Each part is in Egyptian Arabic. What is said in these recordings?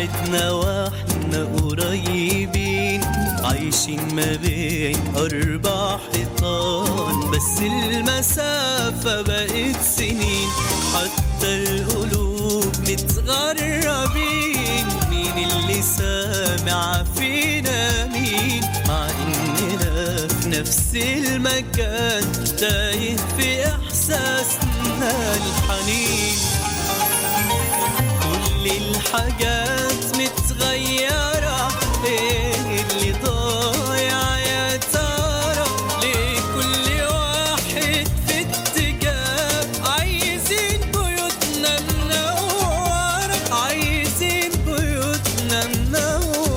بعدنا واحنا قريبين عايشين ما بين أربع حيطان بس المسافة بقت سنين حتى القلوب متغربين مين اللي سامع فينا مين مع إننا في نفس المكان تايه في إحساسنا الحنين كل الحاجات متغيرة ايه اللي ضايع يا ترى ليه كل واحد في اتجاه عايزين بيوتنا منورة عايزين بيوتنا منورة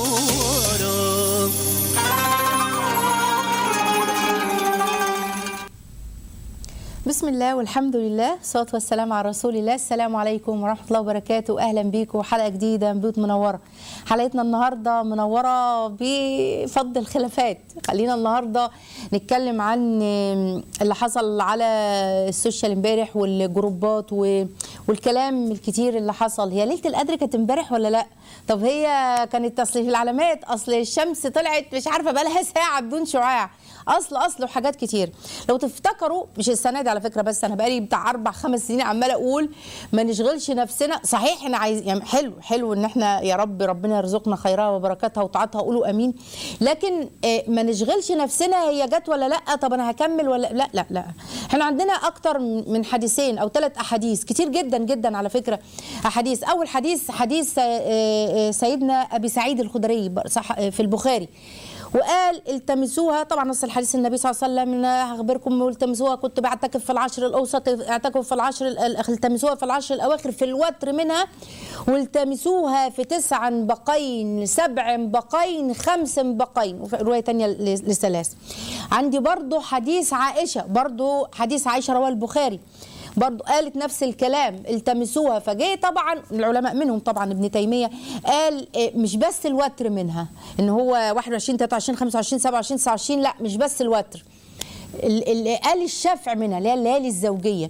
بسم الله والحمد لله والصلاة والسلام على رسول الله السلام عليكم ورحمة الله وبركاته أهلا بيكم حلقة جديدة من بيوت منورة حلقتنا النهاردة منورة بفض الخلافات خلينا النهاردة نتكلم عن اللي حصل على السوشيال امبارح والجروبات و- والكلام الكتير اللي حصل هي ليلة القدر كانت امبارح ولا لا طب هي كانت اصل في العلامات اصل الشمس طلعت مش عارفه بقى لها ساعه بدون شعاع اصل اصل وحاجات كتير لو تفتكروا مش السنه دي على فكره بس انا بقالي بتاع اربع خمس سنين عماله اقول ما نشغلش نفسنا صحيح احنا عايز يعني حلو حلو ان احنا يا رب ربنا يرزقنا خيرها وبركاتها وطاعتها قولوا امين لكن آه، ما نشغلش نفسنا هي جت ولا لا طب انا هكمل ولا لا لا لا احنا عندنا اكتر من حديثين او ثلاث احاديث كتير جدا جدا على فكره احاديث اول حديث حديث آه، آه، سيدنا ابي سعيد الخدري صح آه، في البخاري وقال التمسوها طبعا نص الحديث النبي صلى الله عليه وسلم إن هخبركم والتمسوها كنت بعتكف في العشر الاوسط اعتكفوا في العشر ال- التمسوها في العشر الاواخر في الوتر منها والتمسوها في تسع بقين سبع بقين خمس بقين وفي روايه ثانيه لثلاث عندي برضو حديث عائشه برضو حديث عائشه رواه البخاري برضو قالت نفس الكلام التمسوها فجه طبعا العلماء منهم طبعا ابن تيميه قال إيه، مش بس الوتر منها ان هو 21 23 25 27 29 لا مش بس الوتر ال- ال- قال الشفع منها اللي هي الليالي الزوجيه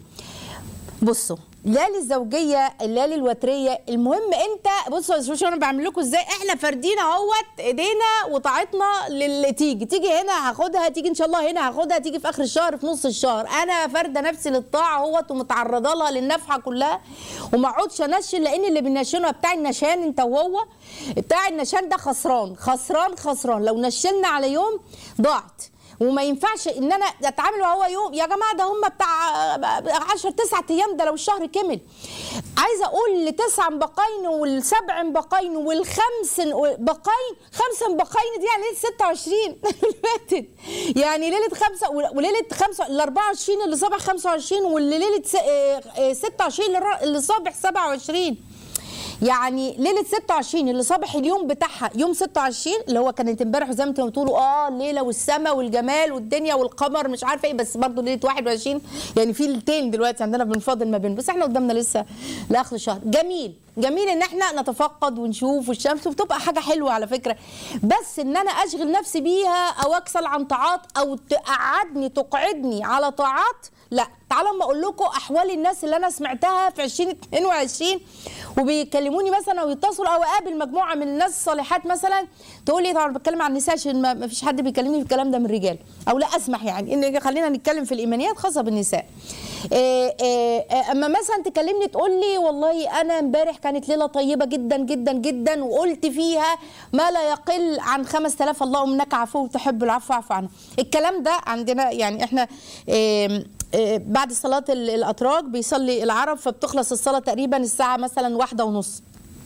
بصوا الليالي الزوجيه الليالي الوتريه المهم انت بصوا شوفوا شو انا بعمل لكم ازاي احنا فاردين اهوت ايدينا وطاعتنا للي تيجي تيجي هنا هاخدها تيجي ان شاء الله هنا هاخدها تيجي في اخر الشهر في نص الشهر انا فارده نفسي للطاعه اهوت ومتعرضه لها للنفحه كلها وما اقعدش انشن لان اللي بينشنه بتاع النشان انت وهو بتاع النشان ده خسران خسران خسران لو نشلنا على يوم ضاعت وما ينفعش ان انا اتعامل وهو يوم يا جماعه ده هم بتاع 10 9 ايام ده لو الشهر كمل عايزه اقول لتسع بقين والسبع بقين والخمس بقين خمس بقين دي يعني ليله 26 اللي فاتت يعني ليله خمسه وليله خمسه ال 24 اللي صبح 25 واللي ليله س- آه، آه، 26 اللي را- اللي صبح 27 يعني ليله 26 اللي صبح اليوم بتاعها يوم 26 اللي هو كانت امبارح زي ما انتوا بتقولوا اه الليله والسماء والجمال والدنيا والقمر مش عارفه ايه بس برضه ليله 21 يعني في ليلتين دلوقتي عندنا بنفاضل ما بين بس احنا قدامنا لسه لاخر الشهر جميل جميل ان احنا نتفقد ونشوف والشمس وبتبقى حاجه حلوه على فكره بس ان انا اشغل نفسي بيها او اكسل عن طاعات او تقعدني تقعدني على طاعات لا تعالوا اما اقول لكم احوال الناس اللي انا سمعتها في 2022 وبيكلموني مثلا او يتصلوا او اقابل مجموعه من الناس الصالحات مثلا تقول لي طبعا بتكلم عن النساء عشان ما ما فيش حد بيكلمني في الكلام ده من الرجال او لا اسمح يعني ان خلينا نتكلم في الايمانيات خاصه بالنساء إيه إيه اما مثلا تكلمني تقول لي والله انا امبارح كانت ليله طيبه جدا جدا جدا وقلت فيها ما لا يقل عن 5000 اللهم انك عفو تحب العفو اعف عنه الكلام ده عندنا يعني احنا إيه إيه بعد صلاه ال- الاتراك بيصلي العرب فبتخلص الصلاه تقريبا الساعه مثلا واحدة ونص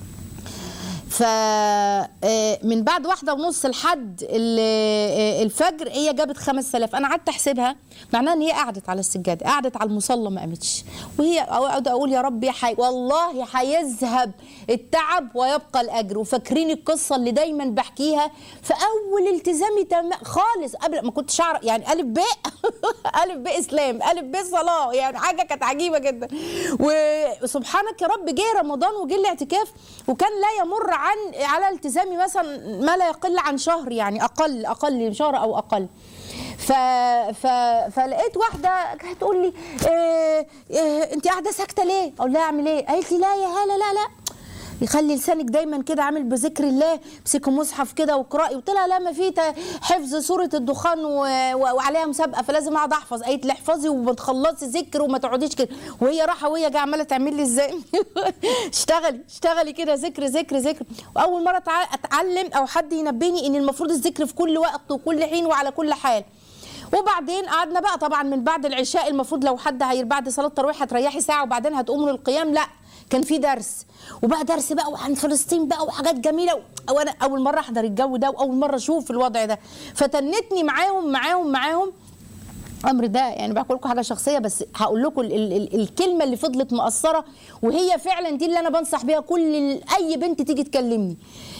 ف آه، من بعد واحدة ونص لحد ال- آه، الفجر هي جابت 5000 انا قعدت احسبها معناها ان هي قعدت على السجاده قعدت على المصلى ما قامتش وهي اقعد اقول يا رب يا حي والله هيذهب التعب ويبقى الاجر وفاكرين القصه اللي دايما بحكيها في اول التزامي تم خالص قبل ما كنتش اعرف يعني الف باء الف باء اسلام الف باء صلاه يعني حاجه كانت عجيبه جدا وسبحانك يا رب جه رمضان وجه الاعتكاف وكان لا يمر عن على التزامي مثلا ما لا يقل عن شهر يعني اقل اقل شهر او اقل ف... ف... فلقيت واحده هتقول لي إيه إيه انت قاعده ساكته ليه؟ اقول لها اعمل ايه؟ قالت لي لا يا هاله لا لا يخلي لسانك دايما كده عامل بذكر الله امسكي مصحف كده واقراي قلت لها لا ما في تا- حفظ سوره الدخان و... و... وعليها مسابقه فلازم اقعد احفظ قالت لي احفظي وما تخلصي ذكر وما تقعديش كده وهي راحه وهي جايه عماله تعمل لي ازاي اشتغلي اشتغلي كده ذكر ذكر ذكر واول مره أتع- اتعلم او حد ينبهني ان المفروض الذكر في كل وقت وكل حين وعلى كل حال وبعدين قعدنا بقى طبعا من بعد العشاء المفروض لو حد هي بعد صلاه التراويح هتريحي ساعه وبعدين هتقوموا للقيام لا كان في درس وبقى درس بقى وعن فلسطين بقى وحاجات جميله و- وانا اول مره احضر الجو ده واول مره اشوف الوضع ده فتنتني معاهم معاهم معاهم امر ده يعني بحكي لكم حاجه شخصيه بس هقول لكم ال ال ال الكلمه اللي فضلت مؤثره وهي فعلا دي اللي انا بنصح بيها كل ال- اي بنت تيجي تكلمني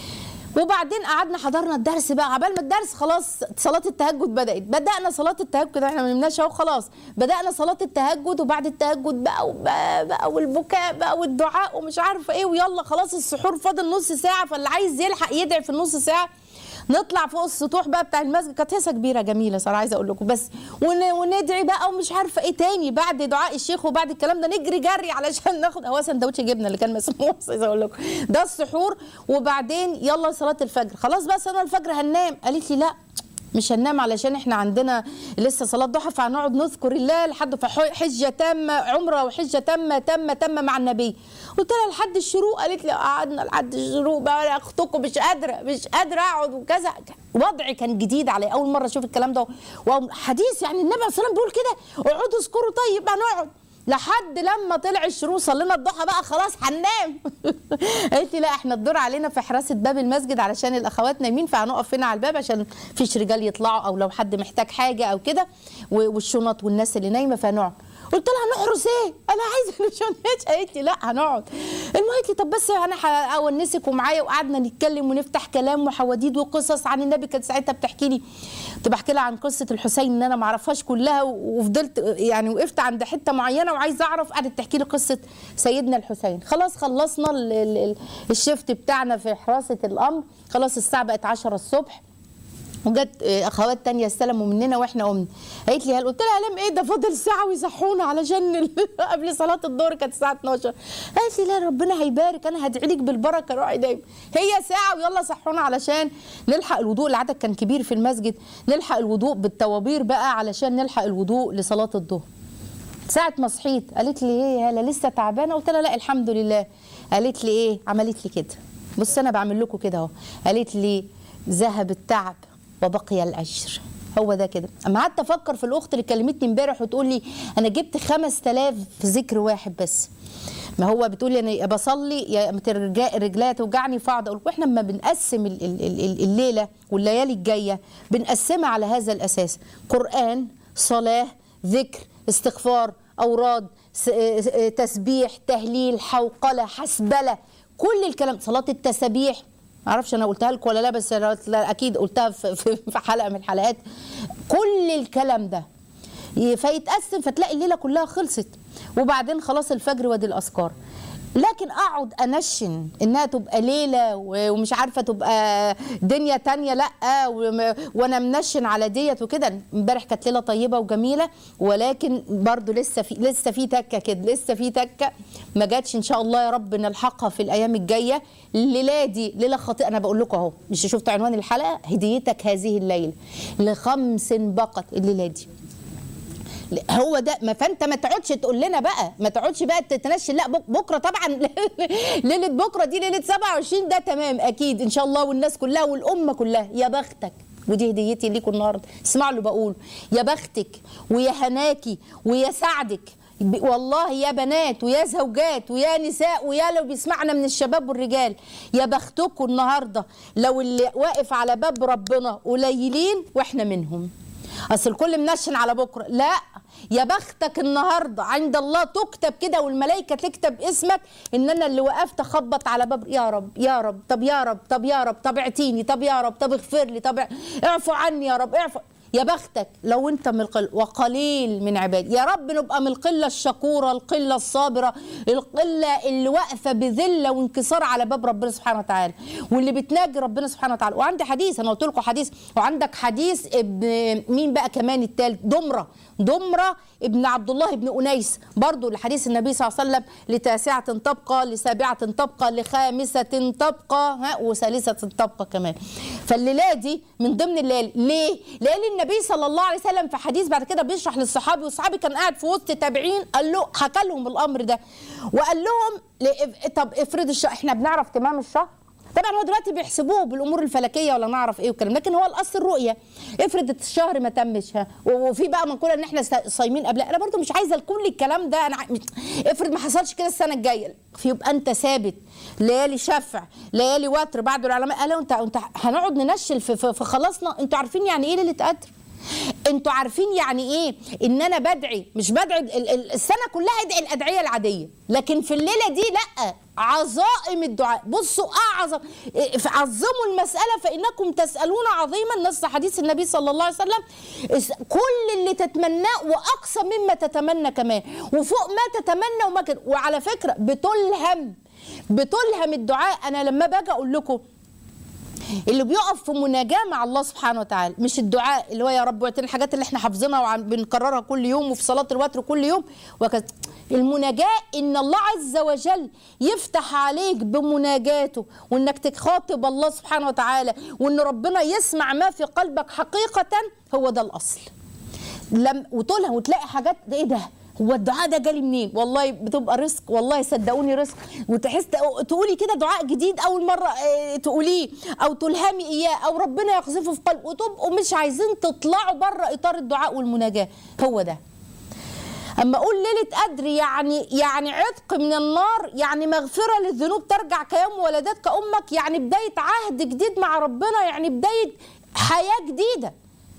وبعدين قعدنا حضرنا الدرس بقى عبال ما الدرس خلاص صلاه التهجد بدات بدانا صلاه التهجد احنا ما نمناش اهو خلاص بدانا صلاه التهجد وبعد التهجد بقى وبقى, بقى والبكاء بقى والدعاء ومش عارفه ايه ويلا خلاص السحور فاضل نص ساعه فاللي عايز يلحق يدعي في النص ساعه نطلع فوق السطوح بقى بتاع المسجد كانت هيصه كبيره جميله صراحه عايزه اقول لكم بس ون- وندعي بقى ومش عارفه ايه تاني بعد دعاء الشيخ وبعد الكلام ده نجري جري علشان ناخد هو سندوتش جبنه اللي كان مسموح عايزه اقول لكم ده السحور وبعدين يلا صلاه الفجر خلاص بقى صلاه الفجر هننام قالت لي لا مش هننام علشان احنا عندنا لسه صلاه ضحى فهنقعد نذكر الله لحد حجه تامه عمره وحجه تامه تامه تامه مع النبي قلت لها لحد الشروق قالت لي قعدنا لحد الشروق بقى أنا اختكم مش قادره مش قادره اقعد وكذا وضعي كان جديد علي اول مره اشوف الكلام ده وحديث يعني النبي عليه الصلاه والسلام بيقول كده اقعدوا اذكروا طيب هنقعد لحد لما طلع الشروق صلينا الضحى بقى خلاص هننام قالت لي لا احنا الدور علينا في حراسه باب المسجد علشان الاخوات نايمين فهنقف هنا على الباب عشان فيش رجال يطلعوا او لو حد محتاج حاجه او كده و- والشنط والناس اللي نايمه فهنقعد قلت لها نحرس ايه؟ انا عايزه نشنش قالت لي لا هنقعد المهم قالت لي طب بس انا هونسك ومعايا وقعدنا نتكلم ونفتح كلام وحواديت وقصص عن النبي كانت ساعتها بتحكي لي كنت بحكي لها عن قصه الحسين ان انا ما اعرفهاش كلها وفضلت يعني وقفت عند حته معينه وعايزه اعرف قعدت تحكي لي قصه سيدنا الحسين خلاص خلصنا ال- ال- ال- الشفت بتاعنا في حراسه الامر خلاص الساعه بقت 10 الصبح وجت آه، اخوات تانية استلموا مننا واحنا قمنا قالت لي هل قلت لها لم ايه ده فاضل ساعه ويصحونا علشان ال- قبل صلاه الظهر كانت الساعه 12 قالت لي لا ربنا هيبارك انا هدعي لك بالبركه روحي دايما هي ساعه ويلا صحونا علشان نلحق الوضوء العدد كان كبير في المسجد نلحق الوضوء بالطوابير بقى علشان نلحق الوضوء لصلاه الظهر ساعة ما صحيت قالت لي ايه يا هلا لسه تعبانه قلت لها لا الحمد لله قالت لي ايه عملت لي كده بص انا بعمل لكم كده اهو قالت لي ذهب التعب وبقي الاجر هو ده كده اما قعدت افكر في الاخت اللي كلمتني امبارح وتقول لي انا جبت 5000 في ذكر واحد بس ما هو بتقول لي انا بصلي يا مت الرجا- رجليا توجعني فاقعد اقول واحنا لما بنقسم ال- ال- ال- الليله والليالي الجايه بنقسمها على هذا الاساس قران صلاه ذكر استغفار اوراد س- آه، تسبيح تهليل حوقله حسبله كل الكلام صلاه التسابيح معرفش انا قلتها لكم ولا لا بس أنا لا اكيد قلتها في في- في حلقه من الحلقات كل الكلام ده فيتقسم فتلاقي الليله كلها خلصت وبعدين خلاص الفجر وادي الاذكار لكن اقعد انشن انها تبقى ليله و- ومش عارفه تبقى دنيا تانية لا وم- وانا منشن على ديت وكده امبارح كانت ليله طيبه وجميله ولكن برضو لسه في لسه في تكه كده لسه في تكه ما جاتش ان شاء الله يا رب نلحقها في الايام الجايه الليله دي ليله خاطئه انا بقول لكم اهو مش شفت عنوان الحلقه هديتك هذه الليله لخمس بقت الليله دي هو ده ما فانت ما تقعدش تقول لنا بقى ما تقعدش بقى تتنشن لا بك- بكره طبعا ليله بكره دي ليله 27 ده تمام اكيد ان شاء الله والناس كلها والامه كلها يا بختك ودي هديتي ليكم النهارده اسمعوا اللي بقول يا بختك ويا هناكي ويا سعدك ب- والله يا بنات ويا زوجات ويا نساء ويا لو بيسمعنا من الشباب والرجال يا بختكم النهارده لو اللي واقف على باب ربنا قليلين واحنا منهم اصل الكل منشن على بكره لا يا بختك النهارده عند الله تكتب كده والملائكه تكتب اسمك ان انا اللي وقفت اخبط على باب يا رب يا رب طب يا رب طب يا رب طب اعتيني طب يا رب طب اغفر لي طب اعفو عني يا رب اعفو يا بختك لو انت من القله وقليل من عبادي يا رب نبقى من القله الشكوره القله الصابره القله اللي واقفه بذله وانكسار على باب ربنا سبحانه وتعالى واللي بتناجي ربنا سبحانه وتعالى وعندي حديث انا قلت لكم حديث وعندك حديث ابن مين بقى كمان التالت دمره دمره ابن عبد الله بن انيس برضو لحديث النبي صلى الله عليه وسلم لتاسعه تبقى لسابعه تبقى لخامسه تبقى ها وثالثه تبقى كمان فالليله دي من ضمن الليالي ليه لان النبي صلى الله عليه وسلم في حديث بعد كده بيشرح للصحابي والصحابي كان قاعد في وسط تابعين قال له حكى لهم الامر ده وقال لهم ل- طب افرض الشهر احنا بنعرف تمام الشهر طبعا هو دلوقتي بيحسبوه بالامور الفلكيه ولا نعرف ايه والكلام لكن هو الاصل الرؤيه افرض الشهر ما تمش ها وفي بقى منقوله ان احنا سا- صايمين قبل انا برضو مش عايزه كل الكلام ده انا ع- افرض ما حصلش كده السنه الجايه فيبقى انت ثابت ليالي شفع ليالي وتر بعد العلماء قالوا انت انت هنقعد ننشل في, في, في خلاصنا انتوا عارفين يعني ايه ليله قدر انتوا عارفين يعني ايه ان انا بدعي مش بدعي ال- ال- السنه كلها ادعي الادعيه العاديه لكن في الليله دي لا عظائم الدعاء بصوا اعظم إيه، عظموا المساله فانكم تسالون عظيما نص حديث النبي صلى الله عليه وسلم اس- كل اللي تتمناه واقصى مما تتمنى كمان وفوق ما تتمنى وما كده وعلى فكره بتلهم بتلهم الدعاء انا لما باجي اقول لكم اللي بيقف في مناجاه مع الله سبحانه وتعالى مش الدعاء اللي هو يا رب واعطيني الحاجات اللي احنا حافظينها وبنكررها كل يوم وفي صلاه الوتر كل يوم وكذا المناجاه ان الله عز وجل يفتح عليك بمناجاته وانك تخاطب الله سبحانه وتعالى وان ربنا يسمع ما في قلبك حقيقه هو ده الاصل لم وتقولها وتلاقي حاجات ده ايه ده هو الدعاء ده جالي منين والله بتبقى رزق والله صدقوني رزق وتحس تقولي كده دعاء جديد اول مره آه، تقوليه او تلهمي اياه او ربنا يقذفه في قلب وتبقوا مش عايزين تطلعوا بره اطار الدعاء والمناجاه هو ده اما اقول ليله قدر يعني يعني عتق من النار يعني مغفره للذنوب ترجع كيوم ولدتك امك يعني بدايه عهد جديد مع ربنا يعني بدايه حياه جديده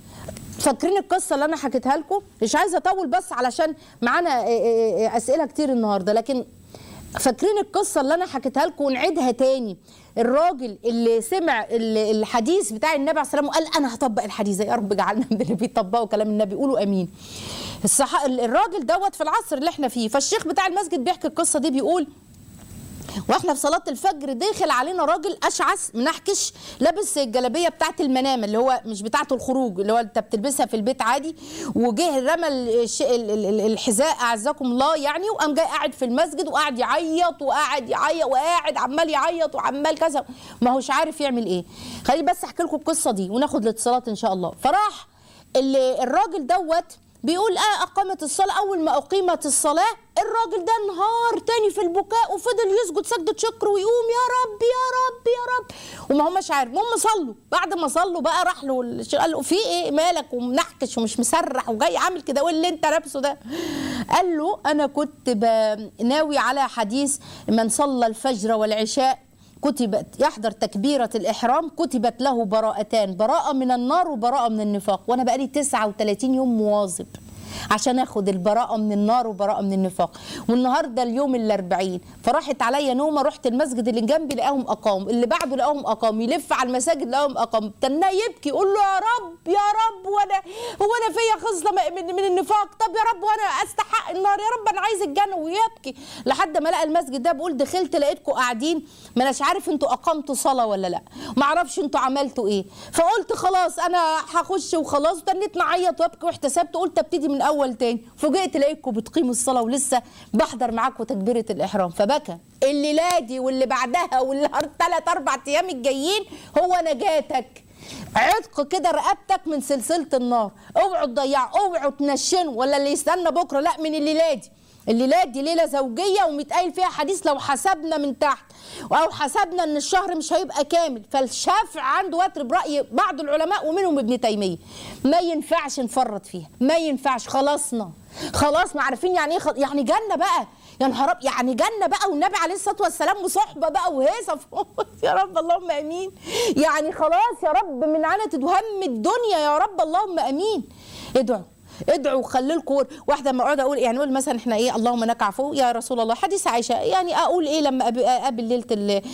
فاكرين القصه اللي انا حكيتها لكم مش عايزه اطول بس علشان معانا إيه إيه إيه اسئله كتير النهارده لكن فاكرين القصه اللي انا حكيتها لكم ونعيدها تاني الراجل اللي سمع ال- الحديث بتاع النبي عليه الصلاه والسلام وقال انا هطبق الحديث ده يا رب اجعلنا من اللي بيطبقوا كلام النبي قولوا امين الصح... الراجل دوت في العصر اللي احنا فيه فالشيخ بتاع المسجد بيحكي القصه دي بيقول واحنا في صلاه الفجر داخل علينا راجل اشعث منحكش لابس الجلابيه بتاعت المنام اللي هو مش بتاعت الخروج اللي هو انت بتلبسها في البيت عادي وجه رمى الش- ال- ال- ال- الحذاء اعزكم الله يعني وقام جاي قاعد في المسجد وقاعد يعيط وقاعد يعيط وقاعد عمال يعيط وعمال كذا ما هوش عارف يعمل ايه خليني بس احكي لكم القصه دي وناخد الاتصالات ان شاء الله فراح اللي الراجل دوت بيقول اه اقامت الصلاه اول ما اقيمت الصلاه الراجل ده انهار تاني في البكاء وفضل يسجد سجده شكر ويقوم يا رب يا رب يا رب وما هماش عارف المهم صلوا بعد ما صلوا بقى راح له الش- قال له في ايه مالك ومنحكش ومش مسرح وجاي عامل كده وايه اللي انت لابسه ده قال له انا كنت ب- ناوي على حديث من صلى الفجر والعشاء كتبت يحضر تكبيرة الإحرام كتبت له براءتان براءة من النار وبراءة من النفاق وأنا بقالي 39 يوم مواظب عشان اخد البراءة من النار وبراءة من النفاق والنهارده اليوم الأربعين فراحت عليا نومة رحت المسجد اللي جنبي لقاهم أقام اللي بعده لقاهم أقام يلف على المساجد لقاهم أقام تناه يبكي يقول له يا رب يا رب وانا هو انا فيا خصله من, من النفاق طب يا رب وانا استحق النار يا رب انا عايز الجنه ويبكي لحد ما لقى المسجد ده بقول دخلت لقيتكم قاعدين ما اناش عارف انتوا اقمتوا صلاه ولا لا ما اعرفش انتوا عملتوا ايه فقلت خلاص انا هخش وخلاص وتنيت نعيط وابكي واحتسبت قلت ابتدي من اول تاني فوجئت لقيتكم بتقيموا الصلاه ولسه بحضر معاكم تكبيره الاحرام فبكى الليله دي واللي بعدها واللي ثلاث اربع ايام الجايين هو نجاتك عتق كده رقبتك من سلسله النار اوعوا تضيعوا اوعوا تنشنوا ولا اللي يستنى بكره لا من الليله دي الليله دي ليله زوجيه ومتقال فيها حديث لو حسبنا من تحت او حسبنا ان الشهر مش هيبقى كامل فالشافع عنده وتر براي بعض العلماء ومنهم ابن تيميه ما ينفعش نفرط فيها ما ينفعش خلصنا خلاص ما عارفين يعني ايه خل... يعني جنه بقى يا نهار أب- يعني جنه بقى والنبي عليه الصلاه والسلام وصحبه بقى وهيصه فوق. يا رب اللهم امين يعني خلاص يا رب من عنت وهم الدنيا يا رب اللهم امين ادعوا ادعوا وخلي لكم واحده ما اقعد اقول يعني اقول مثلا احنا ايه اللهم انك عفو يا رسول الله حديث عائشه يعني اقول ايه لما أب- اقابل ليله ال-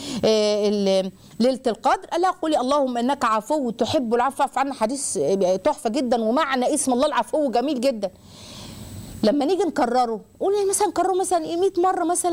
ال- ليله القدر الا قولي اللهم انك عفو تحب العفو فاعف عنا حديث تحفه جدا ومعنى اسم الله العفو جميل جدا لما نيجي نكرره قول يعني مثلا كرره مثلا ايه 100 مره مثلا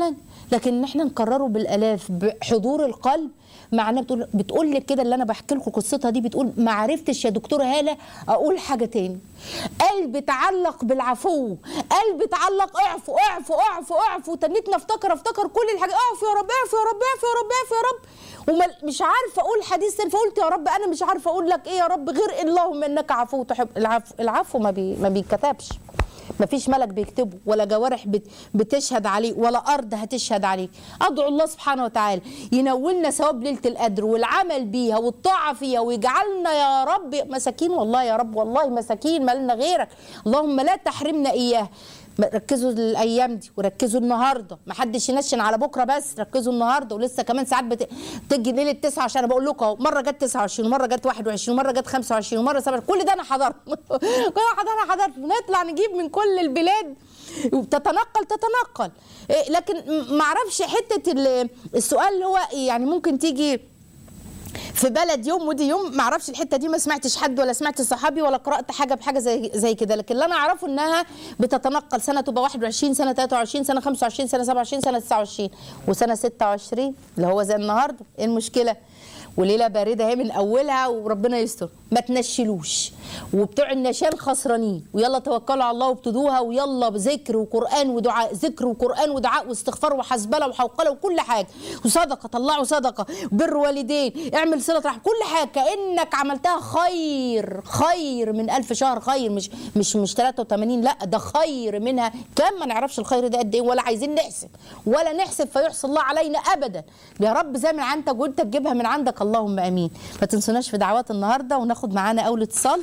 لكن ان احنا نكرره بالالاف بحضور القلب معناه بتقول بتقول لك كده اللي انا بحكي لكم قصتها دي بتقول ما عرفتش يا دكتوره هاله اقول حاجه تاني قلبي اتعلق بالعفو قلبي اتعلق اعفو اعفو اعفو اعفو تنيتني افتكر افتكر كل الحاجات اعفو يا رب اعفو يا رب اعفو يا رب اعفو يا رب ومش عارفه اقول حديث تاني فقلت يا رب انا مش عارفه اقول لك ايه يا رب غير اللهم انك عفو تحب العفو العفو ما بي ما بيتكتبش ما فيش ملك بيكتبه ولا جوارح بت بتشهد عليه ولا ارض هتشهد عليه ادعو الله سبحانه وتعالى ينولنا ثواب ليله القدر والعمل بيها والطاعه فيها ويجعلنا يا رب مساكين والله يا رب والله مساكين مالنا غيرك اللهم لا تحرمنا اياه ركزوا الايام دي وركزوا النهارده ما حدش ينشن على بكره بس ركزوا النهارده ولسه كمان ساعات بت... تيجي ليله 9 عشان انا بقول لكم اهو مره جت 29 ومره جت 21 ومره جت 25 ومره 7 كل ده انا حضرت كل ده انا حضرت نطلع نجيب من كل البلاد وبتتنقل تتنقل إيه لكن ما اعرفش حته السؤال اللي هو يعني ممكن تيجي في بلد يوم ودي يوم ما اعرفش الحته دي ما سمعتش حد ولا سمعت صحابي ولا قرات حاجه بحاجه زي زي كده لكن اللي انا اعرفه انها بتتنقل سنه تبقى 21 سنه 23 سنه 25 سنه 27 سنه 29 وسنه 26 اللي هو زي النهارده ايه المشكله وليله بارده اهي من اولها وربنا يستر ما تنشلوش وبتوع النشان خسرانين ويلا توكلوا على الله وابتدوها ويلا بذكر وقران ودعاء ذكر وقران ودعاء واستغفار وحسبله وحوقله وكل حاجه وصدقه طلعوا صدقه بر والدين اعمل صله رحم كل حاجه كانك عملتها خير خير من ألف شهر خير مش مش مش 83 لا ده خير منها كم ما نعرفش الخير ده قد ايه ولا عايزين نحسب ولا نحسب فيحصي الله علينا ابدا يا رب زي من عندك وانت تجيبها من عندك اللهم امين ما تنسوناش في دعوات النهارده وناخد معانا اول اتصال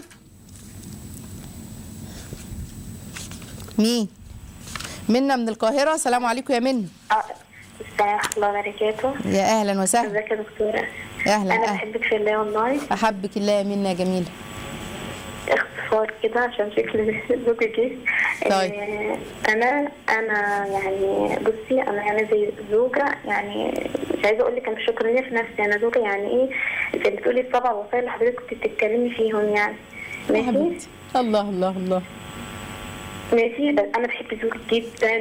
مين منا من القاهرة السلام عليكم يا من السلام ورحمة الله وبركاته يا أهلا وسهلا ازيك يا دكتورة أهلا أنا أهلا بحبك في الله والله أحبك الله يا منا يا جميلة اختصار كده عشان شكل زوجي جه طيب. آه، أنا أنا يعني بصي أنا أنا زي زوجة يعني مش عايزة أقول لك أنا مش شكرانية في نفسي أنا زوجة يعني إيه زي ما بتقولي السبع وصايا اللي حضرتك كنت بتتكلمي فيهم يعني يا ماشي حبيبتي الله الله الله ماشي بس انا بحب زوجي جدا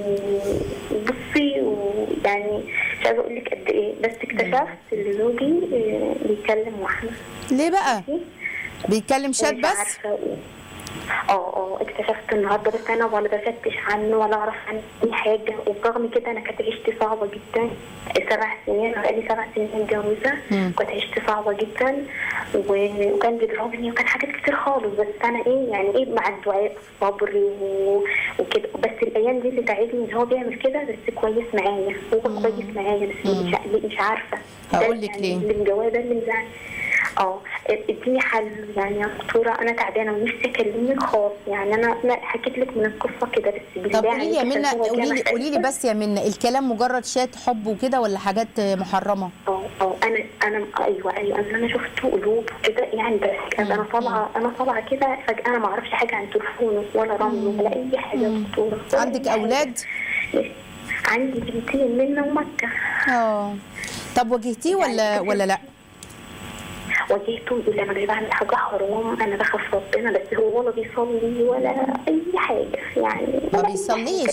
بصي ويعني مش عايزه اقول لك قد ايه بس اكتشفت ان زوجي آه، بيكلم واحده ليه بقى ماشي بيتكلم شات مش بس عارفه ايه اه اه اكتشفت النهارده بس انا ولا بفتش عنه ولا اعرف عنه اي حاجه وبرغم كده انا كانت عيشتي صعبه جدا سبع سنين انا بقالي سبع سنين متجوزه مم. كانت عيشتي صعبه جدا و- وكان بيضربني وكان حاجات كتير خالص بس انا ايه يعني ايه مع الدعاء والصبر و- وكده بس الايام دي اللي تعبني ان هو بيعمل كده بس كويس معايا هو كويس معايا بس مش مش عارفه ده هقول لك يعني ليه. اللي مجواه ده اللي مزعل اه اديني حل يعني يا دكتوره انا تعبانه ونفسي اكلمك خاص يعني انا انا حكيت لك من القصه كده بس بالله طب قولي لي يا عليك منى عشان هو قولي لي كان قولي لي بس يا منى الكلام مجرد شات حب وكده ولا حاجات محرمة اه اه انا انا ايوه ايوه انا انا شفت قلوب كده يعني بس كان انا طالعه انا طالعه كده فجاه انا ما اعرفش حاجه عن تليفونه ولا رمزه ولا اي حاجه يا دكتوره ولا عندك أي حاجة. أولاد عندي بنتين منى ومكه اه طب واجهتيه ولا ولا لا واجهته يقول لي انا مش بعمل حاجه حرام انا بخاف ربنا بس هو ولا بيصلي ولا اي حاجه يعني ما ولا أي بيصليش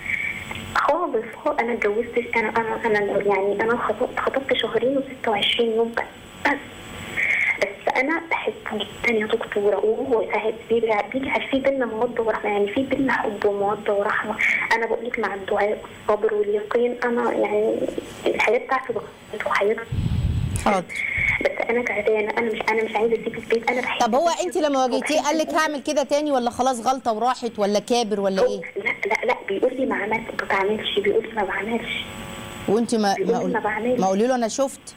خالص خالص انا اتجوزت انا انا انا يعني انا خطبت خطبت شهرين و26 يوم بس بس بس انا بحبه جدا يا دكتوره وهو ساعات بيجي بيجي في بينا موده ورحمه يعني في بينا حب وموده ورحمه انا بقول لك مع الدعاء والصبر واليقين انا يعني الحياه بتاعتي بسيطه وحياتي حاضر بس انا تعبانه انا مش انا مش عايزه اسيب البيت انا بحب طب هو البيت انت لما واجهتيه قال لك هعمل كده تاني ولا خلاص غلطة وراحت ولا كابر ولا ايه لا لا لا بيقول لي ما عملت ما بعملش بيقول لي ما بعملش وانت ما بيقول ما, لي ما قول... بعملش. ما قولي له انا شفت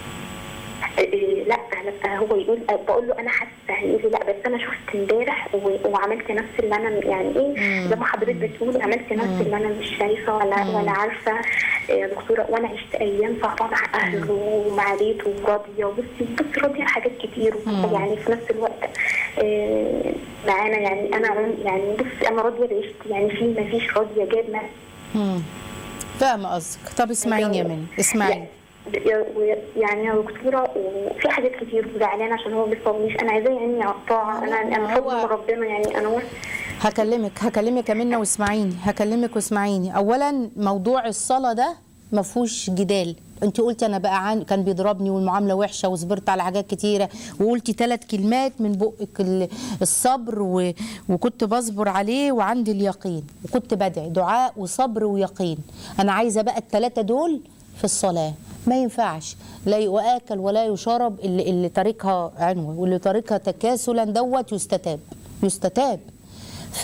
إيه، لا لا هو يقول بقول له انا حاسه يعني يقول لي لا بس انا شفت امبارح و- وعملت نفس اللي انا يعني ايه زي ما حضرتك بتقولي عملت نفس اللي انا مش شايفه ولا ولا عارفه إيه، يا دكتوره وانا عشت ايام صعبه مع اهله ومع بيته وراضيه وبصي بصي راضيه حاجات كتير يعني في نفس الوقت إيه، معانا يعني انا عم- يعني بصي انا راضيه بعيشتي يعني في ما فيش راضيه جاب ما مم. فاهمة قصدك طب اسمعيني يا منى اسمعيني يا- ويا- يعني يا دكتوره وفي حاجات كتير زعلانه عشان هو ما بيصليش انا عايزاه يعني على الطاعه انا انا هو- فضل من ربنا يعني انا واثقة. هكلمك هكلمك يا منى واسمعيني هكلمك واسمعيني اولا موضوع الصلاه ده ما فيهوش جدال انت قلتي انا بقى عن كان بيضربني والمعامله وحشه وصبرت على حاجات كتيره وقلتي ثلاث كلمات من بقك ال- الصبر و... وكنت بصبر عليه وعندي اليقين وكنت بدعي دعاء وصبر ويقين انا عايزه بقى الثلاثه دول في الصلاه ما ينفعش لا يؤكل ولا يشرب اللي, اللي تاركها عنوه واللي تاركها تكاسلا دوت يستتاب يستتاب ف...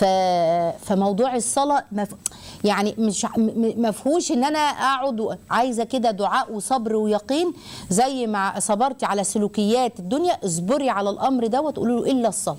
فموضوع الصلاه مف... يعني مش م- م- ما فيهوش ان انا اقعد و- عايزه كده دعاء وصبر ويقين زي ما صبرتي على سلوكيات الدنيا اصبري على الامر ده وتقولي له الا الصلاه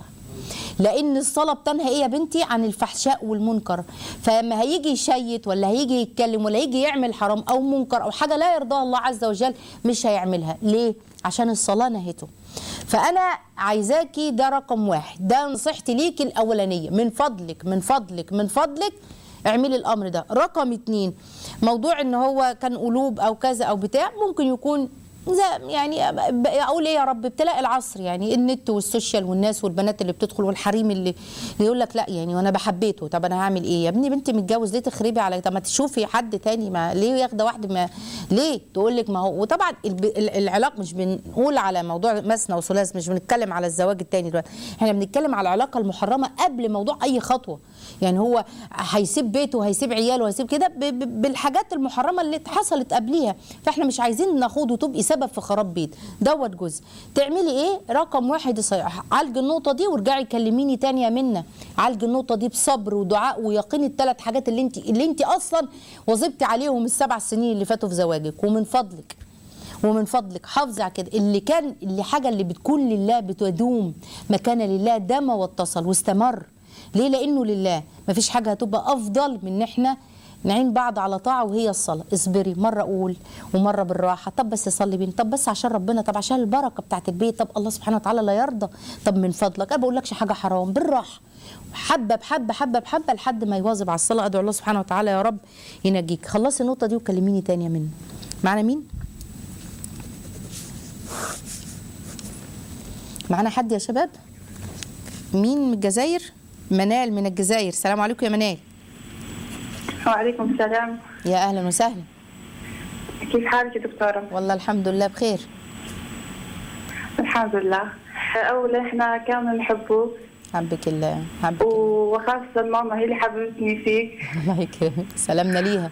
لان الصلاه بتنهى ايه يا بنتي عن الفحشاء والمنكر فلما هيجي يشيت ولا هيجي يتكلم ولا هيجي يعمل حرام او منكر او حاجه لا يرضاها الله عز وجل مش هيعملها ليه عشان الصلاه نهته فانا عايزاكي ده رقم واحد ده نصيحتي ليكي الاولانيه من فضلك من فضلك من فضلك اعملي الامر ده رقم اتنين موضوع ان هو كان قلوب او كذا او بتاع ممكن يكون زي يعني ب- اقول ايه يا رب ابتلاء العصر يعني النت والسوشيال والناس والبنات اللي بتدخل والحريم اللي, اللي يقول لك لا يعني وانا بحبيته طب انا هعمل ايه يا ابني بنتي متجوز ليه تخربي على طب ما تشوفي حد تاني ما ليه ياخده واحده ما ليه تقول لك ما هو وطبعا الب- ال- العلاقه مش بنقول على موضوع مثنى وثلاث مش بنتكلم على الزواج التاني دلوقتي احنا بنتكلم على العلاقه المحرمه قبل موضوع اي خطوه يعني هو هيسيب بيته وهيسيب عياله وهيسيب كده ب- ب- بالحاجات المحرمه اللي حصلت قبليها فاحنا مش عايزين نخوض وتبقي سبب في خراب بيت دوت جزء تعملي ايه رقم واحد يصيح. عالجي النقطه دي وارجعي كلميني تاني يا منى عالجي النقطه دي بصبر ودعاء ويقين الثلاث حاجات اللي انت اللي انت اصلا واظبتي عليهم السبع سنين اللي فاتوا في زواجك ومن فضلك ومن فضلك حافظي على كده اللي كان اللي حاجه اللي بتكون لله بتدوم مكان لله دام واتصل واستمر ليه لانه لله مفيش حاجه هتبقى افضل من ان احنا نعين بعض على طاعه وهي الصلاه اصبري مره اقول ومره بالراحه طب بس صلي بينا طب بس عشان ربنا طب عشان البركه بتاعت البيت طب الله سبحانه وتعالى لا يرضى طب من فضلك انا بقولكش حاجه حرام بالراحه حبه بحبه حبه بحبه لحد ما يواظب على الصلاه ادعو الله سبحانه وتعالى يا رب ينجيك خلصي النقطه دي وكلميني تاني يا منى معانا مين معانا حد يا شباب مين من الجزائر منال من الجزائر السلام عليكم يا منال وعليكم السلام يا اهلا وسهلا كيف حالك يا دكتورة؟ والله الحمد لله بخير الحمد لله أولا إحنا كامل نحبوك حبك الله حبك الله. وخاصة ماما هي اللي حببتني فيك الله يكرمك سلامنا ليها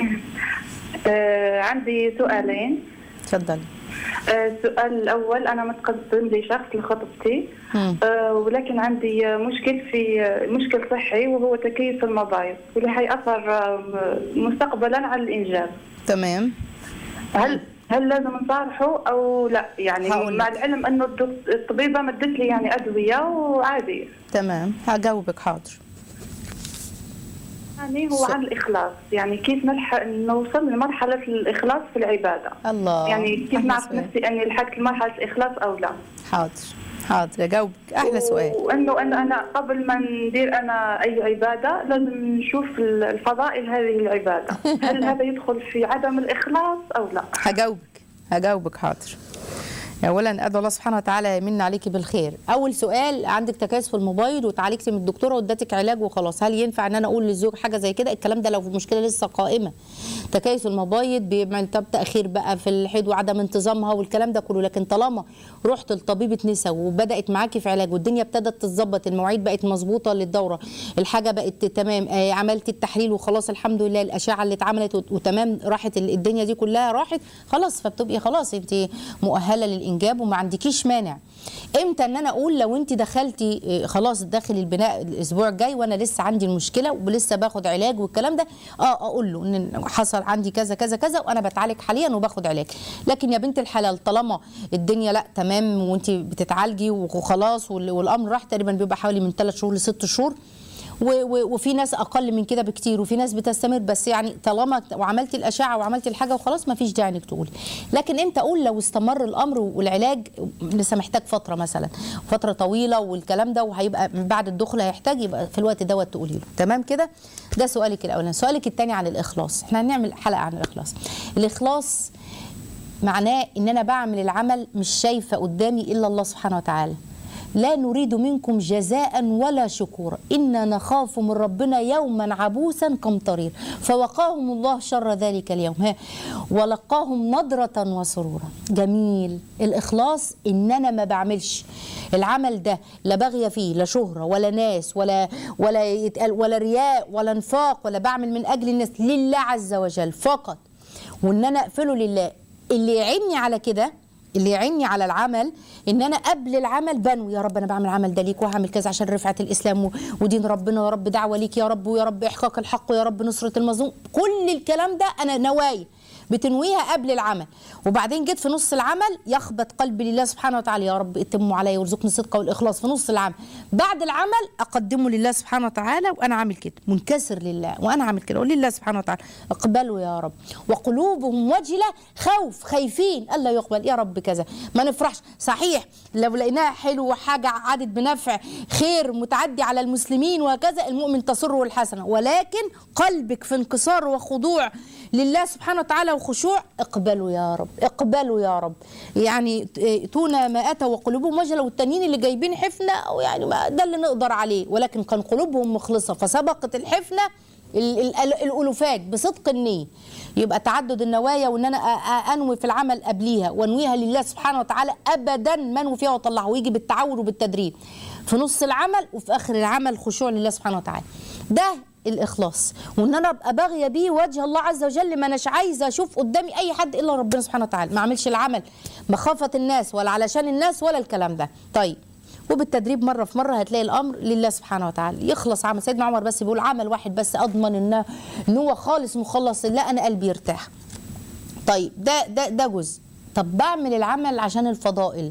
آه عندي سؤالين اتفضلي آه السؤال الأول أنا متقدم لي شخص لخطبتي مم. آه ولكن عندي آه، مشكل في آه، مشكل صحي وهو تكيس المبايض واللي حيأثر آه، مستقبلا على الإنجاب تمام هل هل لازم نصارحه او لا يعني هقول مع لك. العلم انه الدك- الطبيبه مدت لي يعني ادويه وعادي تمام هجاوبك حاضر يعني هو س- عن الاخلاص يعني كيف نلحق نوصل لمرحله الاخلاص في العباده الله يعني كيف أحلى نعرف سؤال. نفسي اني لحقت لمرحله الاخلاص او لا حاضر حاضر اجاوبك احلى سؤال وانه انا انا قبل ما ندير انا اي عباده لازم نشوف ال- الفضائل هذه العباده هل هذا يدخل في عدم الاخلاص او لا هجاوبك هجاوبك حاضر اولا ادعو الله سبحانه وتعالى يمن عليكي بالخير اول سؤال عندك تكيس في الموبايل وتعالجتي من الدكتوره وادتك علاج وخلاص هل ينفع ان انا اقول للزوج حاجه زي كده الكلام ده لو في مشكله لسه قائمه تكيس المبايض بيعمل طب تاخير بقى في الحيض وعدم انتظامها والكلام ده كله لكن طالما رحت لطبيبه نساء وبدات معاكي في علاج والدنيا ابتدت تتظبط المواعيد بقت مظبوطه للدوره الحاجه بقت تمام آه عملتي التحليل وخلاص الحمد لله الاشعه اللي اتعملت وت- وتمام راحت ال- الدنيا دي كلها راحت خلاص فبتبقي خلاص انت مؤهله للانجاب وما عندكيش مانع امتى ان انا اقول لو انت دخلتي آه، خلاص داخل البناء الاسبوع الجاي وانا لسه عندي المشكله ولسه باخد علاج والكلام ده اه اقول له ان حصل عندي كذا كذا كذا وانا بتعالج حاليا وباخد علاج لكن يا بنت الحلال طالما الدنيا لا تمام وانت بتتعالجي وخلاص وال- والامر راح تقريبا بيبقى حوالي من 3 شهور لست شهور و- و- وفي ناس اقل من كده بكتير وفي ناس بتستمر بس يعني طالما وعملتي الاشعه وعملتي الحاجه وخلاص ما فيش داعي انك تقولي لكن امتى اقول لو استمر الامر والعلاج لسه محتاج فتره مثلا فتره طويله والكلام ده وهيبقى من بعد الدخل هيحتاج يبقى في الوقت دوت تقولي له تمام كده ده سؤالك الاولاني سؤالك الثاني عن الاخلاص احنا هنعمل حلقه عن الاخلاص الاخلاص معناه ان انا بعمل العمل مش شايفه قدامي الا الله سبحانه وتعالى لا نريد منكم جزاء ولا شكورا إنا نخاف من ربنا يوما عبوسا قمطرير فوقاهم الله شر ذلك اليوم ها ولقاهم نضرة وسرورا جميل الإخلاص إن أنا ما بعملش العمل ده لا بغي فيه لا شهرة ولا ناس ولا ولا يتقال ولا رياء ولا نفاق ولا بعمل من أجل الناس لله عز وجل فقط وإن أنا أقفله لله اللي يعيني على كده اللي يعيني على العمل ان انا قبل العمل بنوي يا رب انا بعمل عمل ده ليك وهعمل كذا عشان رفعه الاسلام و- ودين ربنا يا رب دعوه ليك يا رب ويا رب احقاق الحق ويا رب نصره المظلوم كل الكلام ده انا نوايا بتنويها قبل العمل وبعدين جيت في نص العمل يخبط قلبي لله سبحانه وتعالى يا رب اتموا عليا وارزقني الصدق والاخلاص في نص العمل بعد العمل اقدمه لله سبحانه وتعالى وانا عامل كده منكسر لله وانا عامل كده اقول لله سبحانه وتعالى اقبلوا يا رب وقلوبهم وجله خوف خايفين الا يقبل يا رب كذا ما نفرحش صحيح لو لقيناها حلو وحاجه عادت بنفع خير متعدي على المسلمين وهكذا المؤمن تسره الحسنه ولكن قلبك في انكسار وخضوع لله سبحانه وتعالى وخشوع اقبلوا يا رب اقبلوا يا رب يعني اتونا ما اتى وقلوبهم وجله والتانيين اللي جايبين حفنه أو يعني ما ده اللي نقدر عليه ولكن كان قلوبهم مخلصه فسبقت الحفنه ال- ال- ال- الالوفات بصدق النيه يبقى تعدد النوايا وان انا أ- أ- انوي في العمل قبليها وانويها لله سبحانه وتعالى ابدا منوي فيها واطلعها ويجي بالتعود وبالتدريب في نص العمل وفي اخر العمل خشوع لله سبحانه وتعالى ده الاخلاص وان انا ابقى باغيه بيه وجه الله عز وجل ما اناش عايزه اشوف قدامي اي حد الا ربنا سبحانه وتعالى ما اعملش العمل مخافه الناس ولا علشان الناس ولا الكلام ده طيب وبالتدريب مره في مره هتلاقي الامر لله سبحانه وتعالى يخلص عمل سيدنا عمر بس بيقول عمل واحد بس اضمن ان ان هو خالص مخلص لا انا قلبي يرتاح طيب ده ده ده جزء طب بعمل العمل عشان الفضائل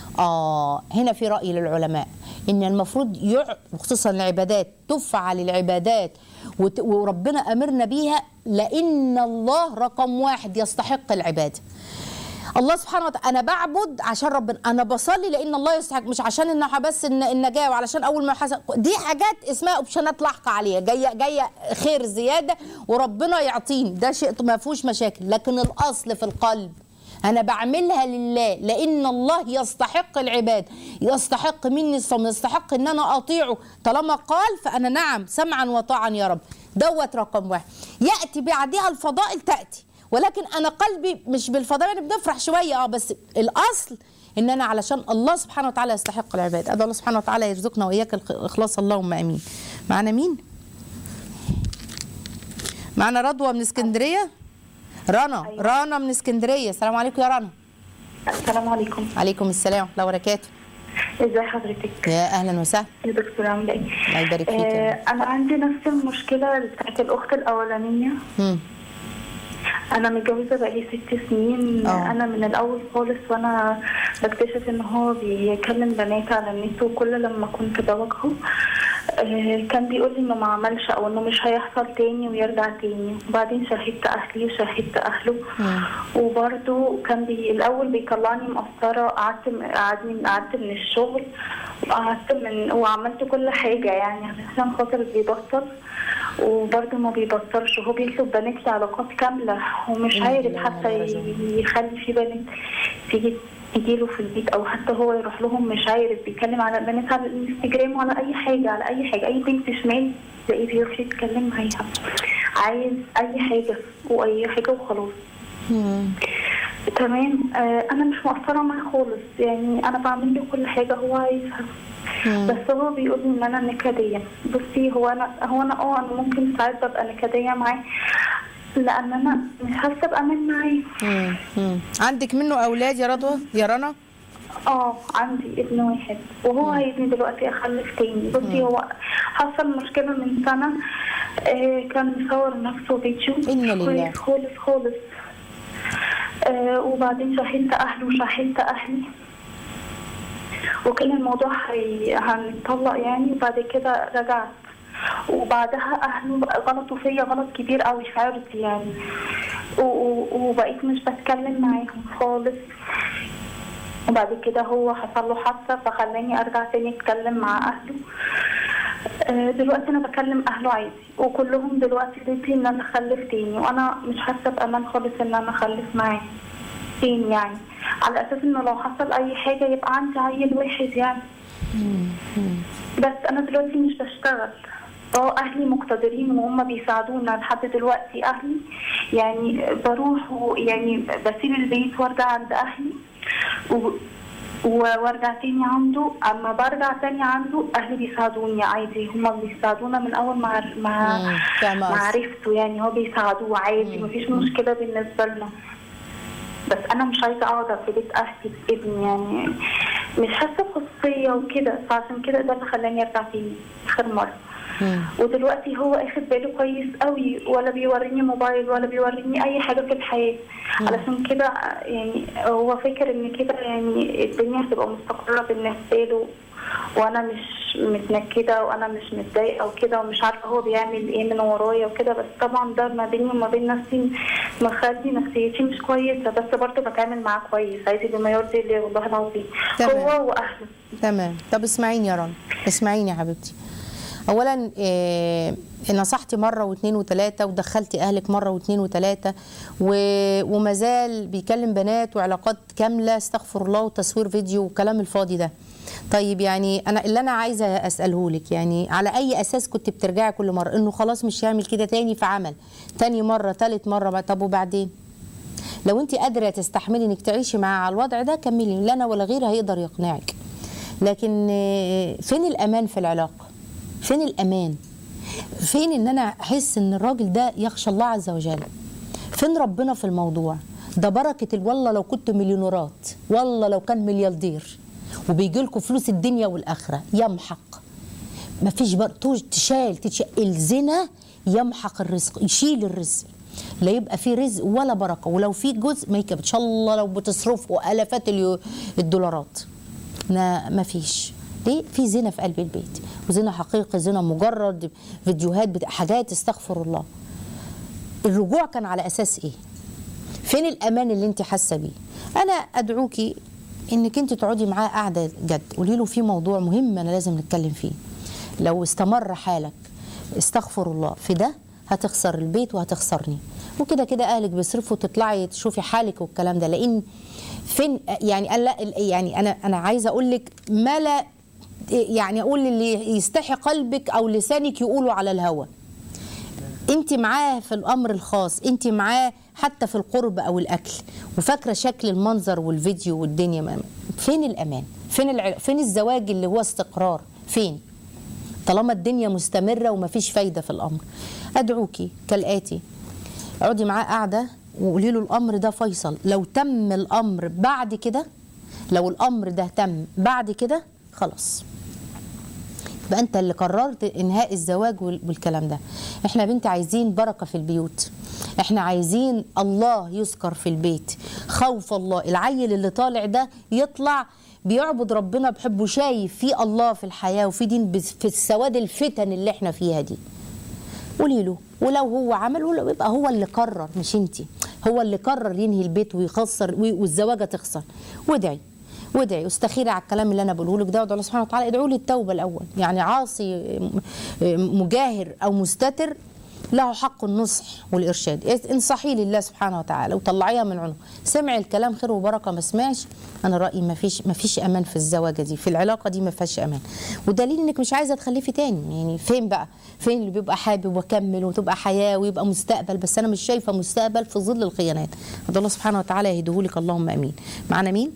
اه هنا في راي للعلماء ان المفروض يع... خصوصا العبادات تفعل العبادات وت... وربنا امرنا بيها لان الله رقم واحد يستحق العباده الله سبحانه وتعالى انا بعبد عشان ربنا انا بصلي لان الله يستحق مش عشان انها بس الن- النجاه وعلشان اول ما حسن دي حاجات اسمها اوبشنات لاحقه عليها جايه جايه خير زياده وربنا يعطيني ده شيء ما فيهوش مشاكل لكن الاصل في القلب انا بعملها لله لان الله يستحق العباد يستحق مني الصوم يستحق ان انا اطيعه طالما قال فانا نعم سمعا وطاعا يا رب دوت رقم واحد ياتي بعدها الفضائل تاتي ولكن انا قلبي مش بالفضائل يعني بنفرح شويه اه بس الاصل ان انا علشان الله سبحانه وتعالى يستحق العباد ادعو الله سبحانه وتعالى يرزقنا واياك الاخلاص اللهم امين معنا مين معنا رضوى من اسكندريه رنا أيوة. رنا من اسكندريه السلام عليكم يا رنا السلام عليكم عليكم السلام ورحمه الله وبركاته ازي حضرتك يا اهلا وسهلا يا دكتور عامله ايه الله يبارك فيك يا آه انا عندي نفس المشكله بتاعت الاخت الاولانيه مم. انا متجوزه بقالي ست سنين آه. انا من الاول خالص وانا بكتشف ان هو بيكلم بنات على النت وكل لما كنت بواجهه آه، كان بيقول لي انه ما عملش او انه مش هيحصل تاني ويرجع تاني وبعدين شاهدت اهلي وشاهدت اهله مم. وبرده كان بي الاول بيطلعني مقصره قعدت قعدني قعدت من الشغل وقعدت من وعملت كل حاجه يعني عشان خاطر بيبطل وبرده ما بيبطلش وهو بيطلب بنات لعلاقات كامله ومش إن عارف لله حتى وإنا إليه يخلي في بنات تيجي تجيله في البيت او حتى هو يروح لهم مش عارف بيتكلم على بنات على الانستجرام وعلى اي حاجه على اي حاجه اي بنت شمال تلاقيه بيروح يتكلم معاها عايز اي حاجه واي حاجه وخلاص مم. تمام آه انا مش مقصره معاه خالص يعني انا بعمل له كل حاجه هو عايزها مم. بس هو بيقول لي ان انا نكديه بصي هو انا هو انا اه انا ممكن ساعات ببقى نكديه معاه لان انا مش حاسه بامان معاه مم. مم. عندك منه اولاد يا رضوى يا رنا اه عندي ابن واحد وهو عايزني دلوقتي اخلف تاني بصي هو حصل مشكله من سنه آه كان مصور نفسه فيديو إنا لله. كويس خالص خالص آه وبعدين شاهدت اهله وشاهدت اهلي وكان الموضوع هي- هنطلق يعني وبعد كده رجعت وبعدها اهله غلطوا فيا غلط كبير قوي في عرضي يعني و- و- وبقيت مش بتكلم معاهم خالص وبعد كده هو حصل له حادثه فخلاني ارجع تاني اتكلم مع اهله آه، دلوقتي انا بكلم اهله عادي وكلهم دلوقتي ضدي ان انا اخلف تاني وانا مش حاسه بامان خالص ان انا اخلف معاه تاني يعني على اساس انه لو حصل اي حاجه يبقى عندي عيل واحد يعني بس انا دلوقتي مش بشتغل اه اهلي مقتدرين وهم بيساعدونا لحد دلوقتي اهلي يعني بروح ويعني بسيب البيت وارجع عند اهلي و... و- وارجع تاني عنده اما برجع تاني عنده اهلي بيساعدوني عادي هم بيساعدونا من اول ما عر- ما مم، فاهمة ما قصدك. عرفته يعني هو بيساعدوه عادي مفيش مشكله بالنسبه لنا بس انا مش عايزه اقعد في بيت اهلي بابني يعني مش حاسه بخصوصيه وكده فعشان كده ده اللي خلاني ارجع تاني اخر مره مم. ودلوقتي هو اخد باله كويس قوي ولا بيوريني موبايل ولا بيوريني اي حاجه في الحياه علشان كده يعني هو فاكر ان كده يعني الدنيا هتبقى مستقره بالنسبه له وانا مش متنكده وانا مش متضايقه وكده ومش عارفه هو بيعمل ايه من ورايا وكده بس طبعا ده ما بيني وما بين نفسي مخلي نفسيتي مش كويسه بس برضه بتعامل معاه كويس عايزي بما يرضي الله والله العظيم تمام. هو واهله تمام طب اسمعيني يا رنا اسمعيني يا حبيبتي اولا إيه نصحتي مره واثنين وثلاثه ودخلتي اهلك مره واثنين وثلاثه و... وما زال بيكلم بنات وعلاقات كامله استغفر الله وتصوير فيديو والكلام الفاضي ده طيب يعني انا اللي انا عايزه اساله لك يعني على اي اساس كنت بترجعي كل مره انه خلاص مش هيعمل كده تاني فعمل تاني مره ثالث مره طب وبعدين لو انت قادره تستحملي انك تعيشي معاه على الوضع ده كملي لا انا ولا غيري هيقدر يقنعك لكن آه، فين الامان في العلاقه فين الامان فين ان انا احس ان الراجل ده يخشى الله عز وجل فين ربنا في الموضوع ده بركه ال- والله لو كنت مليونيرات والله لو كان ملياردير وبيجي لكم فلوس الدنيا والاخره يمحق ما فيش بر... توج- تشال تشال الزنا يمحق الرزق يشيل الرزق لا يبقى في رزق ولا بركه ولو في جزء ما يكب ان شاء الله لو بتصرفوا الافات اليو- الدولارات ما فيش ليه في زنا في قلب البيت وزنا حقيقي زنا مجرد فيديوهات بت... حاجات استغفر الله الرجوع كان على اساس ايه فين الامان اللي انت حاسه بيه انا ادعوكي انك انت تقعدي معاه قاعده جد قولي له في موضوع مهم انا لازم نتكلم فيه لو استمر حالك استغفر الله في ده هتخسر البيت وهتخسرني وكده كده اهلك بيصرفوا تطلعي تشوفي حالك والكلام ده لان فين يعني أنا لا يعني انا انا عايزه اقول لك ما لا يعني اقول اللي يستحي قلبك او لسانك يقولوا على الهوى انت معاه في الامر الخاص انت معاه حتى في القرب او الاكل وفاكره شكل المنظر والفيديو والدنيا ما- فين الامان فين الع... فين الزواج اللي هو استقرار فين طالما الدنيا مستمره ومفيش فايده في الامر ادعوكي كالاتي اقعدي معاه قاعده وقولي له الامر ده فيصل لو تم الامر بعد كده لو الامر ده تم بعد كده خلاص يبقى انت اللي قررت انهاء الزواج وال- والكلام ده احنا يا بنتي عايزين بركه في البيوت احنا عايزين الله يذكر في البيت خوف الله العيل اللي طالع ده يطلع بيعبد ربنا بحبه شايف في الله في الحياه وفي دين بس- في السواد الفتن اللي احنا فيها دي قولي له ولو هو عمل ولو يبقى هو اللي قرر مش انت هو اللي قرر ينهي البيت ويخسر وي- والزواجه تخسر وادعي وادعي واستخيري على الكلام اللي انا بقوله لك ده وادعوا الله سبحانه وتعالى ادعوا لي التوبه الاول يعني عاصي م- مجاهر او مستتر له حق النصح والارشاد انصحي لله سبحانه وتعالى وطلعيها من عنه سمع الكلام خير وبركه ما سمعش انا رايي ما فيش ما فيش امان في الزواجه دي في العلاقه دي ما فيهاش امان ودليل انك مش عايزه تخلفي تاني يعني فين بقى فين اللي بيبقى حابب واكمل وتبقى حياه ويبقى مستقبل بس انا مش شايفه مستقبل في ظل الخيانات هذا الله سبحانه وتعالى يهديهولك اللهم امين معنا مين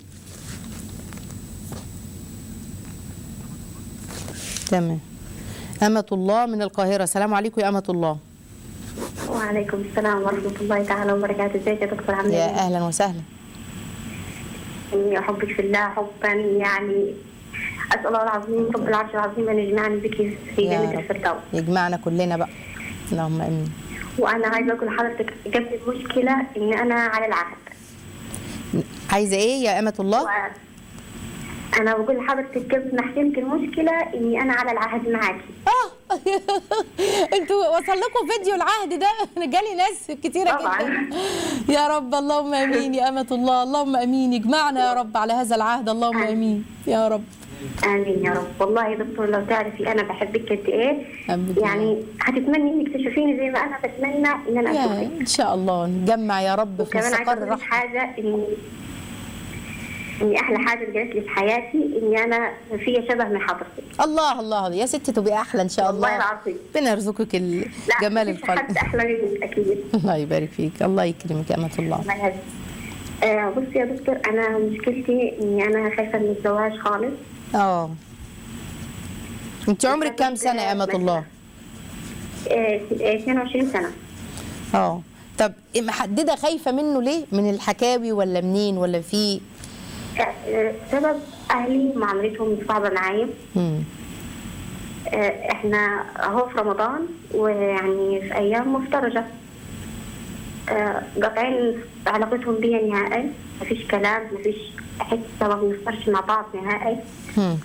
تمام أمة الله من القاهرة السلام عليكم يا أمة الله وعليكم السلام ورحمة الله تعالى وبركاته ازيك يا دكتور عاملة يا ايه؟ أهلا وسهلا إني أحبك في الله حبا يعني أسأل الله العظيم رب العرش العظيم أن يجمعني بك في يا جنة رب. الفردوس يجمعنا كلنا بقى اللهم امين وأنا عايزة أقول لحضرتك جت المشكلة إن أنا على العهد عايزه ايه يا امه الله و... أنا بقول لحضرتك جت نحكمت المشكلة إني أنا على العهد معاكي اه انتوا وصل لكم فيديو العهد ده انا جالي ناس كتيره طبعاً. جدا يا رب اللهم امين يا امه الله اللهم امين يجمعنا يا رب على هذا العهد اللهم امين يا رب آمين يا رب والله يا دكتور لو تعرفي أنا بحبك قد إيه أحبك يعني هتتمني إنك تشوفيني زي ما أنا بتمنى إن أنا يا أشوفك ان شاء الله نجمع يا رب في وكمان عايزة مستقر أقول لك رحمه حاجة إن اني احلى حاجه جات لي في حياتي اني انا فيا شبه من حضرتك الله الله يا ست تبقي احلى ان شاء الله والله العظيم. ربنا يرزقك ال- لا جمال مفيش القلب حد احلى منك اكيد الله يبارك فيك الله يكرمك يا امه الله الله يعزك. آه بصي يا دكتور انا مشكلتي اني انا خايفه من الزواج خالص اه انت عمرك كام سنه يا امه الله آه 22 سنه اه طب محدده خايفه منه ليه من الحكاوي ولا منين ولا في آه، سبب اهلي معاملتهم صعبه معايا مم. آه، احنا اهو في رمضان ويعني في ايام مفترجه آه، قاطعين علاقتهم بيا نهائي مفيش كلام مفيش حتى ما بنفطرش مع بعض نهائي مم.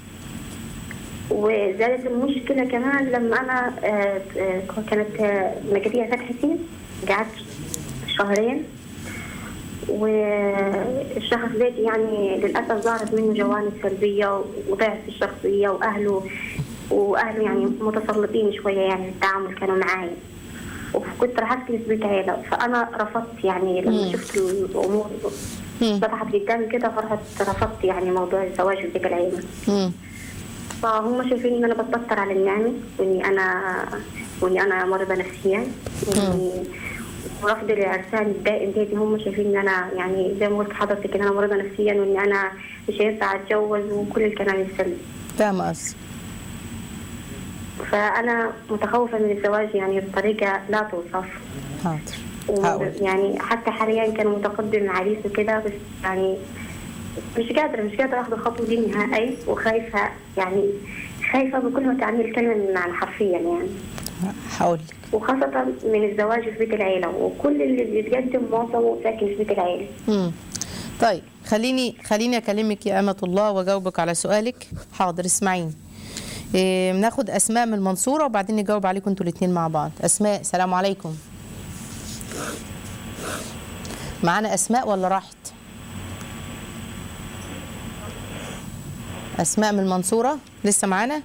وزادت المشكله كمان لما انا آه، آه، كانت آه، مجديه فتحي حسين قعدت شهرين والشخص ده يعني للاسف ظهرت منه جوانب سلبيه وضعف في الشخصيه واهله واهله يعني متسلطين شويه يعني في التعامل كانوا معايا وكنت راح اسكن في بيت عيله فانا رفضت يعني لما مم. شفت الامور مم. فتحت قدامي كده فرحت رفضت يعني موضوع الزواج في بيت العيله مم. فهم شايفين ان انا بتبطر على النعمة واني انا واني انا مريضة نفسيا وإني- ورفض العرسان الدائم ديتي هم شايفين ان انا يعني زي ما قلت لحضرتك ان انا مريضة نفسيا واني انا مش هينفع اتجوز وكل الكلام السلبي فاهمه قصدي فانا متخوفة من الزواج يعني بطريقة لا توصف حاضر هقول يعني حتى حاليا كان متقدم عريس وكده بس يعني مش قادرة مش قادرة اخد الخطوة دي نهائي وخايفة يعني خايفة بكل ما تعني الكلمة من معنى حرفيا يعني هقول لك وخاصة من الزواج في بيت العيلة وكل اللي بيتقدم معظمه ساكن في بيت العيلة مم. طيب خليني خليني اكلمك يا امه الله واجاوبك على سؤالك حاضر اسمعيني إيه ناخد اسماء من المنصوره وبعدين نجاوب عليكم انتوا الاثنين مع بعض اسماء سلام عليكم معانا اسماء ولا راحت اسماء من المنصوره لسه معانا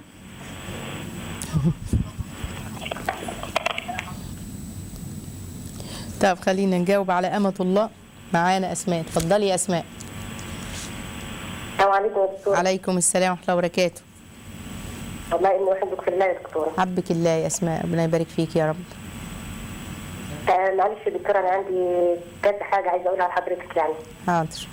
طب خلينا نجاوب على امه الله معانا اسماء اتفضلي يا اسماء السلام عليكم يا دكتور عليكم السلام ورحمه الله وبركاته والله اني احبك في الله يا دكتوره حبك الله يا اسماء ربنا يبارك فيك يا رب آه معلش يا دكتوره انا عندي كذا حاجه عايزه اقولها لحضرتك يعني حاضر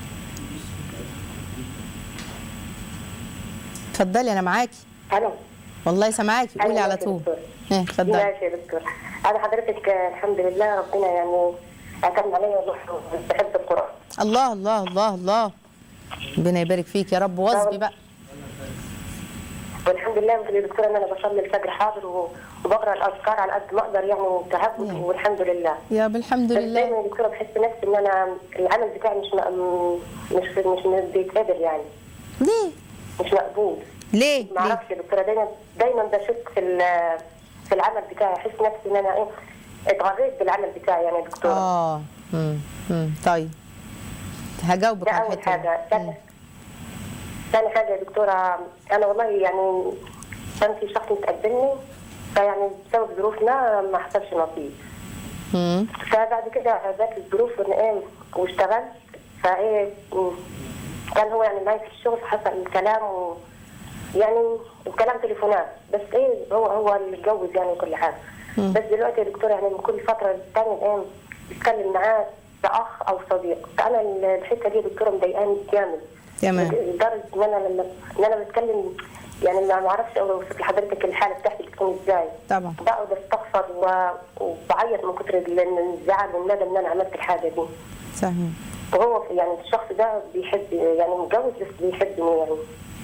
اتفضلي انا معاكي الو والله سامعاكي قولي أيوة على يا طول دكتور. اه اتفضلي ماشي يا دكتور انا حضرتك آه، الحمد لله ربنا يعني اعتمد عليا بحب القران الله الله الله الله ربنا يبارك فيك يا رب واظبي بقى والحمد لله يا دكتوره ان انا بصلي الفجر حاضر و- وبقرا الاذكار على قد ما اقدر يعني وتهجد نعم. والحمد لله يا بالحمد بس لله دايما يا دكتوره بحس نفسي ان انا العمل بتاعي مش م- مش مش بيتقبل يعني ليه مش مقبول ليه ما ليه اعرفش يا دكتوره دايما دايما بشك في ال- في العمل بتاعي احس نفسي ان انا ايه اتغريت بالعمل بتاعي يعني يا دكتوره اه امم امم طيب هجاوبك ده على اول الحته حاجه دي. مم. ثاني ثاني حاجه يا دكتوره انا والله يعني كان في شخص متقدمني فيعني بسبب ظروفنا ما حصلش نصيب مم. فبعد كده جات الظروف وان ايه واشتغلت فايه م، كان هو يعني معي في الشغل حصل الكلام و يعني الكلام تليفونات بس ايه هو هو اللي اتجوز يعني كل حاجه مم. بس دلوقتي يا دكتور يعني من كل فتره للتانية ايه بتكلم معاه كاخ او صديق فانا الحته دي يا دكتوره مضايقاني جامد تمام لدرجه ان انا لما ان انا بتكلم يعني ما اعرفش اوصف لحضرتك الحاله بتاعتي بتكون ازاي طبعا بقعد استغفر و- وبعيط من كتر ال- الزعل والندم ان انا عملت الحاجه دي صحيح وهو في- يعني الشخص ده بيحب يعني متجوز بس بيحبني يعني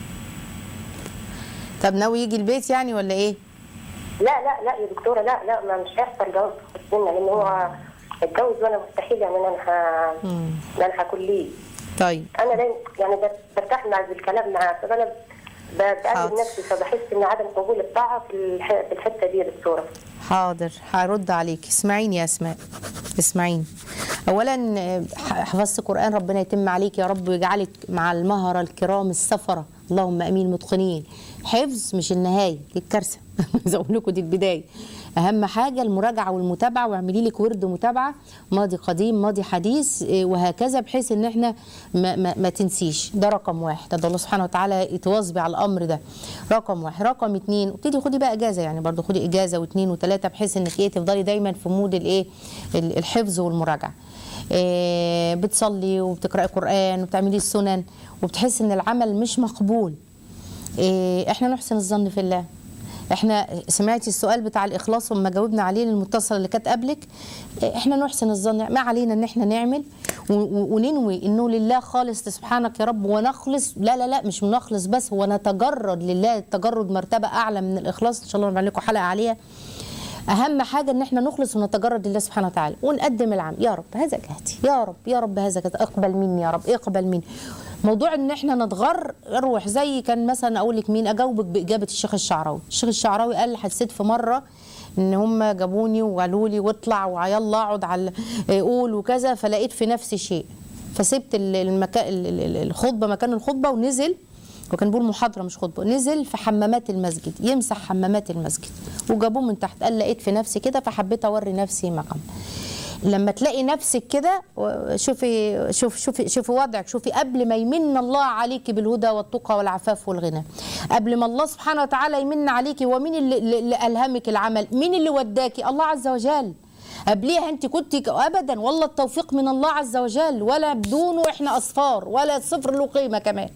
طب ناوي يجي البيت يعني ولا ايه لا لا لا يا دكتوره لا لا ما مش هيحصل جواز بينا لان هو اتجوز وانا مستحيل يعني ان انا ه- مم. ان انا هكون ليه طيب انا دايما يعني بر- برتاح مع الكلام معاه فانا ب- بقلب حاضر. نفسي فبحس ان عدم قبول الطاعه في الح- في الحته دي يا دكتوره حاضر هرد عليك اسمعيني يا اسماء اسمعيني اولا آه، حفظت قران ربنا يتم عليك يا رب ويجعلك مع المهره الكرام السفره اللهم امين متقنين حفظ مش النهايه دي الكارثه عايزه اقول لكم دي البدايه اهم حاجه المراجعه والمتابعه واعملي لك ورد متابعه ماضي قديم ماضي حديث إيه، وهكذا بحيث ان احنا ما, ما, ما تنسيش ده رقم واحد ده الله سبحانه وتعالى يتواظبي على الامر ده رقم واحد رقم اتنين ابتدي خدي بقى اجازه يعني برضو خدي اجازه واثنين وثلاثه بحيث انك ايه تفضلي دايما في مود الايه ال- الحفظ والمراجعه إيه، بتصلي وبتقراي قران وبتعملي السنن وبتحس ان العمل مش مقبول إيه، احنا نحسن الظن في الله احنا سمعتي السؤال بتاع الاخلاص وما جاوبنا عليه للمتصله اللي كانت قبلك إيه، احنا نحسن الظن ما علينا ان احنا نعمل و- و- وننوي انه لله خالص سبحانك يا رب ونخلص لا لا لا مش نخلص بس هو نتجرد لله التجرد مرتبه اعلى من الاخلاص ان شاء الله نعمل لكم حلقه عليها اهم حاجه ان احنا نخلص ونتجرد لله سبحانه وتعالى ونقدم العمل يا رب هذا جهدي يا رب يا رب هذا كذا اقبل مني يا رب اقبل مني موضوع ان احنا نتغر روح زي كان مثلا اقول لك مين اجاوبك باجابه الشيخ الشعراوي الشيخ الشعراوي قال حسيت في مره ان هم جابوني وقالوا لي واطلع ويلا اقعد على قول وكذا فلقيت في نفسي شيء فسبت ال- المكان ال- ال- الخطبه مكان الخطبه ونزل وكان بيقول محاضره مش خطبه نزل في حمامات المسجد يمسح حمامات المسجد وجابوه من تحت قال لقيت في نفسي كده فحبيت اوري نفسي مقام لما تلاقي نفسك كده و- شوفي شوفي شوفي شوفي وضعك شوفي قبل ما يمن الله عليك بالهدى والتقى والعفاف والغنى قبل ما الله سبحانه وتعالى يمن عليكي ومين اللي, اللي اللي الهمك العمل مين اللي وداكي الله عز وجل قبليها انت كنت ك- ابدا والله التوفيق من الله عز وجل ولا بدونه احنا اصفار ولا صفر له قيمه كمان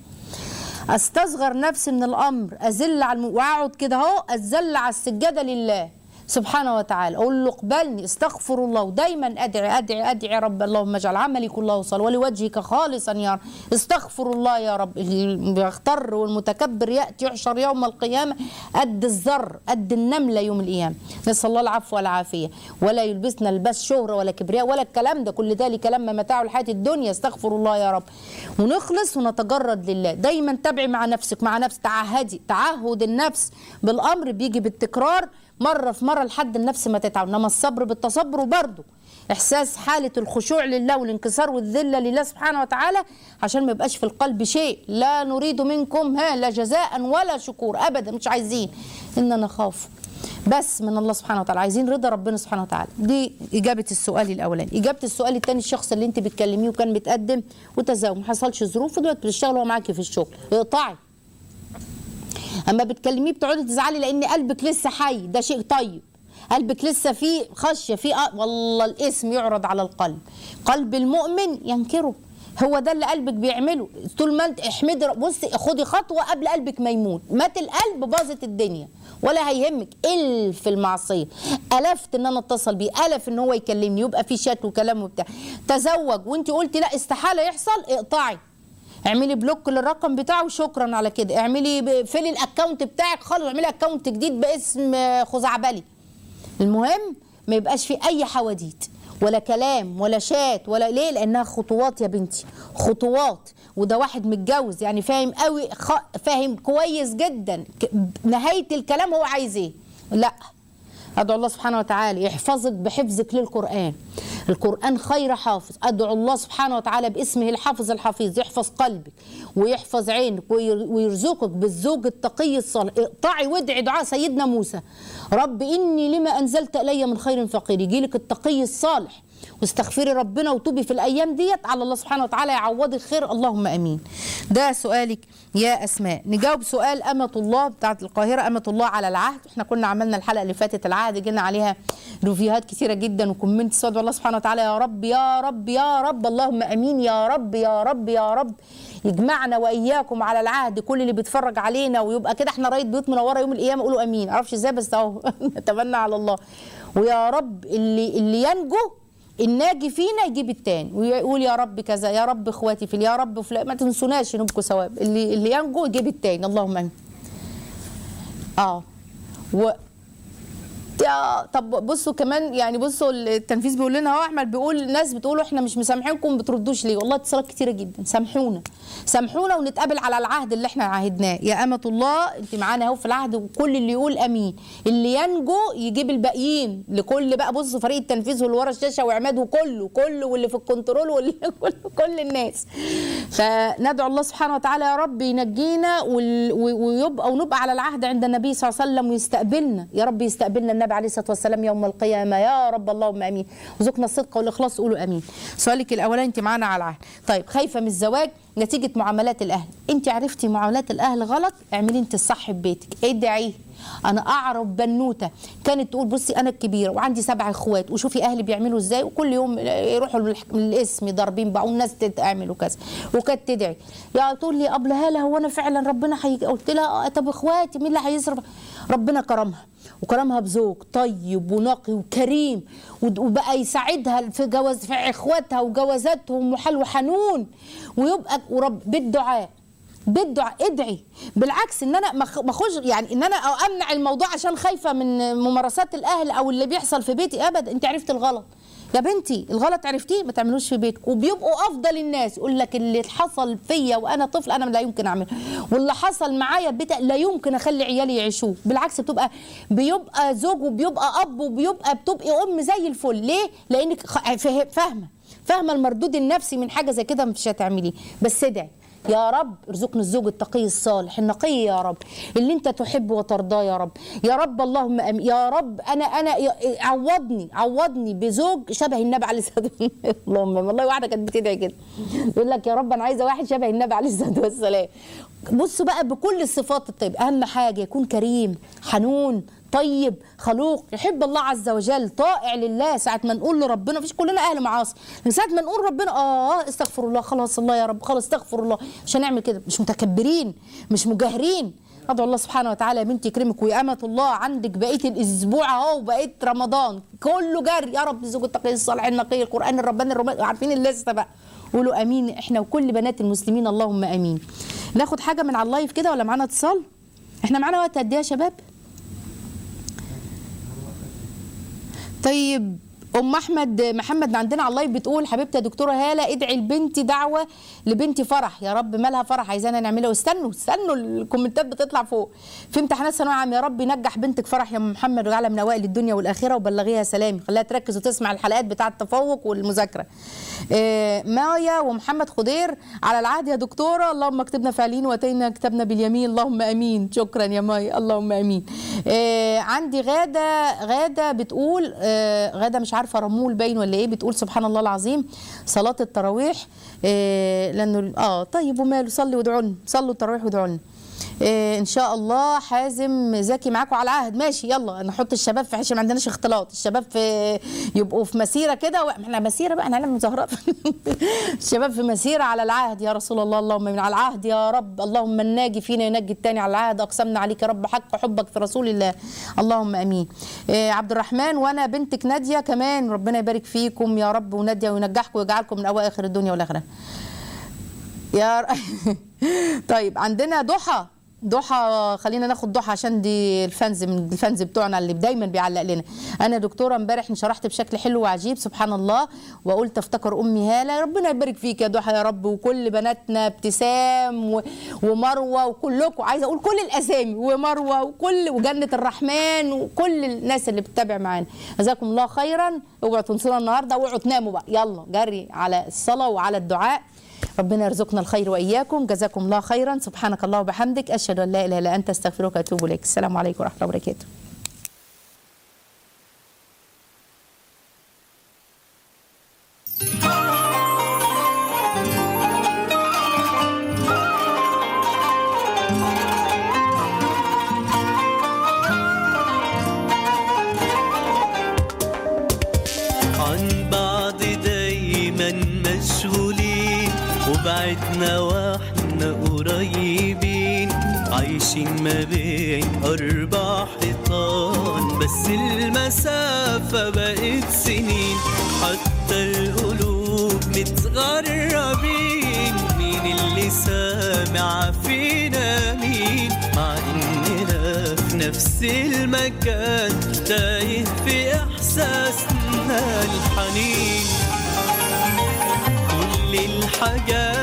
استصغر نفسي من الامر ازل على الم... واقعد كده اهو اتذل على السجاده لله سبحانه وتعالى اقول له اقبلني استغفر الله ودايما ادعي ادعي ادعي يا رب اللهم اجعل عملي كله صل ولوجهك خالصا يا رب استغفر الله يا رب اللي بيغتر والمتكبر ياتي يحشر يوم القيامه قد الذر قد النمله يوم القيامه نسال الله العفو والعافيه ولا يلبسنا لباس شهره ولا كبرياء ولا الكلام ده كل ذلك لما متاع الحياه الدنيا استغفر الله يا رب ونخلص ونتجرد لله دايما تابعي مع نفسك مع نفس تعهدي تعهد النفس بالامر بيجي بالتكرار مره في مره لحد النفس ما تتعود انما الصبر بالتصبر برضه احساس حاله الخشوع لله والانكسار والذله لله سبحانه وتعالى عشان ما يبقاش في القلب شيء لا نريد منكم ها لا جزاء ولا شكور ابدا مش عايزين اننا نخاف بس من الله سبحانه وتعالى عايزين رضا ربنا سبحانه وتعالى دي اجابه السؤال الاولاني اجابه السؤال الثاني الشخص اللي انت بتكلميه وكان متقدم وتزاوج ما حصلش ظروف ودلوقتي بتشتغل هو معاكي في الشغل اقطعي اما بتكلميه بتقعدي تزعلي لان قلبك لسه حي ده شيء طيب قلبك لسه فيه خشيه فيه أ... والله الاسم يعرض على القلب قلب المؤمن ينكره هو ده اللي قلبك بيعمله طول ما انت احمدي رب- بصي خدي خطوه قبل قلبك ما يموت مات القلب باظت الدنيا ولا هيهمك الف المعصيه الفت ان انا اتصل بيه الف ان هو يكلمني يبقى في شات وكلام وبتاع تزوج وانت قلتي لا استحاله يحصل اقطعي اعملي بلوك للرقم بتاعه وشكرا على كده اعملي ب- فيلي الاكونت بتاعك خالص واعملي اكونت جديد باسم آه، خزعبلي المهم ما يبقاش في اي حواديت ولا كلام ولا شات ولا ليه لانها خطوات يا بنتي خطوات وده واحد متجوز يعني فاهم قوي خ... فاهم كويس جدا ك... نهايه الكلام هو عايز ايه لا ادعو الله سبحانه وتعالى يحفظك بحفظك للقران القران خير حافظ ادعو الله سبحانه وتعالى باسمه الحافظ الحفيظ يحفظ قلبك ويحفظ عينك وير- ويرزقك بالزوج التقي الصالح اقطعي وادعي دعاء سيدنا موسى رب اني لما انزلت الي من خير فقير يجيلك التقي الصالح واستغفري ربنا وتوبي في الايام ديت على الله سبحانه وتعالى يعوضك خير اللهم امين ده سؤالك يا اسماء نجاوب سؤال امه الله بتاعت القاهره امه الله على العهد احنا كنا عملنا الحلقه اللي فاتت العهد جينا عليها ريفيوهات كثيره جدا وكومنت صدق الله سبحانه وتعالى يا رب يا رب يا رب اللهم امين يا رب يا رب يا رب يجمعنا واياكم على العهد كل اللي بيتفرج علينا ويبقى كده احنا رايه بيوت منوره يوم القيامه قولوا امين معرفش ازاي بس اهو نتمنى على الله ويا رب اللي اللي ينجو الناجي فينا يجيب التاني ويقول يا رب كذا يا رب اخواتي في يا رب فلان ما تنسوناش نبكوا ثواب اللي اللي ينجو يجيب التاني اللهم امين اه و يا طب بصوا كمان يعني بصوا التنفيذ بيقول لنا اهو احمد بيقول ناس بتقولوا احنا مش مسامحينكم ما بتردوش ليه والله اتصالات كتيره جدا سامحونا سامحونا ونتقابل على العهد اللي احنا عاهدناه يا امه الله انت معانا اهو في العهد وكل اللي يقول امين اللي ينجو يجيب الباقيين لكل بقى بصوا فريق التنفيذ واللي ورا الشاشه وعماد وكله كله واللي في الكنترول واللي كل, كل الناس فندعو الله سبحانه وتعالى يا رب ينجينا وال- و- ويبقى ونبقى على العهد عند النبي صلى الله عليه وسلم ويستقبلنا يا رب يستقبلنا النبي النبي عليه الصلاه والسلام يوم القيامه يا رب اللهم امين وزقنا الصدق والاخلاص قولوا امين سؤالك الاولاني انت معانا على العهد طيب خايفه من الزواج نتيجه معاملات الاهل انت عرفتي معاملات الاهل غلط اعملي انت الصح في بيتك ادعي انا اعرف بنوته كانت تقول بصي انا الكبيره وعندي سبع اخوات وشوفي اهلي بيعملوا ازاي وكل يوم يروحوا للح- للاسم ضاربين بقى والناس تتعمل وكذا وكانت تدعي يا تقول لي ابله هاله هو انا فعلا ربنا حي... قلت لها آه، طب اخواتي مين اللي هيصرف ربنا كرمها وكرمها بزوج طيب ونقي وكريم ود- وبقى يساعدها في جواز في اخواتها وجوازاتهم وحل وحنون ويبقى ورب بالدعاء بالدعاء ادعي بالعكس ان انا ما أخ- ما اخش يعني ان انا أو امنع الموضوع عشان خايفه من ممارسات الاهل او اللي بيحصل في بيتي ابدا انت عرفت الغلط يا بنتي الغلط عرفتيه ما تعملوش في بيتك وبيبقوا افضل الناس يقول لك اللي حصل فيا وانا طفل انا لا يمكن اعمله واللي حصل معايا بيت لا يمكن اخلي عيالي يعيشوه بالعكس بتبقى بيبقى زوج وبيبقى اب وبيبقى بتبقي ام زي الفل ليه لانك خ- فه- فاهمه فاهمه المردود النفسي من حاجه زي كده مش هتعمليه بس ادعي يا رب ارزقنا الزوج التقي الصالح النقي يا رب اللي انت تحبه وترضاه يا رب يا رب اللهم أمين يا رب انا انا يا- عوضني عوضني بزوج شبه النبي عليه الصلاه والسلام اللهم آمين. والله واحده كانت بتدعي كده تقول لك يا رب انا عايزه واحد شبه النبي عليه الصلاه والسلام بصوا بقى بكل الصفات الطيبه اهم حاجه يكون كريم حنون طيب خلوق يحب الله عز وجل طائع لله ساعة ما نقول لربنا مفيش كلنا أهل معاصي لكن ساعة ما نقول ربنا آه استغفر الله خلاص الله يا رب خلاص استغفر الله مش هنعمل كده مش متكبرين مش مجاهرين ادعو الله سبحانه وتعالى يا بنتي يكرمك ويا امة الله عندك بقيه الاسبوع اهو وبقيه رمضان كله جري يا رب الزوج التقي الصالح النقي القران الرباني الرباني عارفين اللسته بقى قولوا امين احنا وكل بنات المسلمين اللهم امين ناخد حاجه من على اللايف كده ولا معانا اتصال احنا معانا وقت قد ايه يا شباب طيب ام احمد محمد عندنا على اللايف بتقول حبيبتي يا دكتوره هاله ادعي لبنتي دعوه لبنتي فرح يا رب مالها فرح عايزانا نعملها واستنوا استنوا الكومنتات بتطلع فوق في امتحانات ثانويه عام يا رب ينجح بنتك فرح يا ام محمد ويجعلها من اوائل الدنيا والاخره وبلغيها سلامي خليها تركز وتسمع الحلقات بتاعه التفوق والمذاكره آه، مايا ومحمد خضير على العهد يا دكتوره اللهم اكتبنا فاعلين واتينا كتابنا باليمين اللهم امين شكرا يا مايا اللهم امين آه، عندي غاده غاده بتقول آه، غاده مش عارفه رمول باين ولا ايه بتقول سبحان الله العظيم صلاه التراويح آه، لانه اه طيب وماله صلي وادعوا لنا صلوا التراويح وادعوا لنا إيه ان شاء الله حازم زكي معاكم على العهد ماشي يلا نحط الشباب في عشان ما عندناش اختلاط الشباب في يبقوا في مسيره كده و- احنا مسيره بقى هنعمل مظاهرات الشباب في مسيره على العهد يا رسول الله اللهم من على العهد يا رب اللهم الناجي فينا ينجي التاني على العهد اقسمنا عليك يا رب حق حبك في رسول الله اللهم امين إيه عبد الرحمن وانا بنتك ناديه كمان ربنا يبارك فيكم يا رب وناديه وينجحكم ويجعلكم من اواخر الدنيا والاخره يا ر... طيب عندنا ضحى ضحى خلينا ناخد ضحى عشان دي الفانز من الفانز بتوعنا اللي دايما بيعلق لنا انا دكتوره امبارح شرحت بشكل حلو وعجيب سبحان الله وقلت افتكر امي هاله ربنا يبارك فيك يا ضحى يا رب وكل بناتنا ابتسام و... ومروه وكلكم عايزه اقول كل الاسامي ومروه وكل وجنه الرحمن وكل الناس اللي بتتابع معانا جزاكم الله خيرا اوعوا تنسونا النهارده اوعوا تناموا بقى يلا جري على الصلاه وعلى الدعاء ربنا يرزقنا الخير واياكم جزاكم الله خيرا سبحانك الله وبحمدك اشهد ان لا اله الا انت استغفرك واتوب اليك السلام عليكم ورحمه الله وبركاته عن بعض دايما مشغولين وبعدنا واحنا قريبين عايشين ما بين أربع حيطان بس المسافة بقت سنين حتى القلوب متغربين مين اللي سامع فينا مين مع إننا في نفس المكان تايه في إحساسنا الحنين كل الحاجات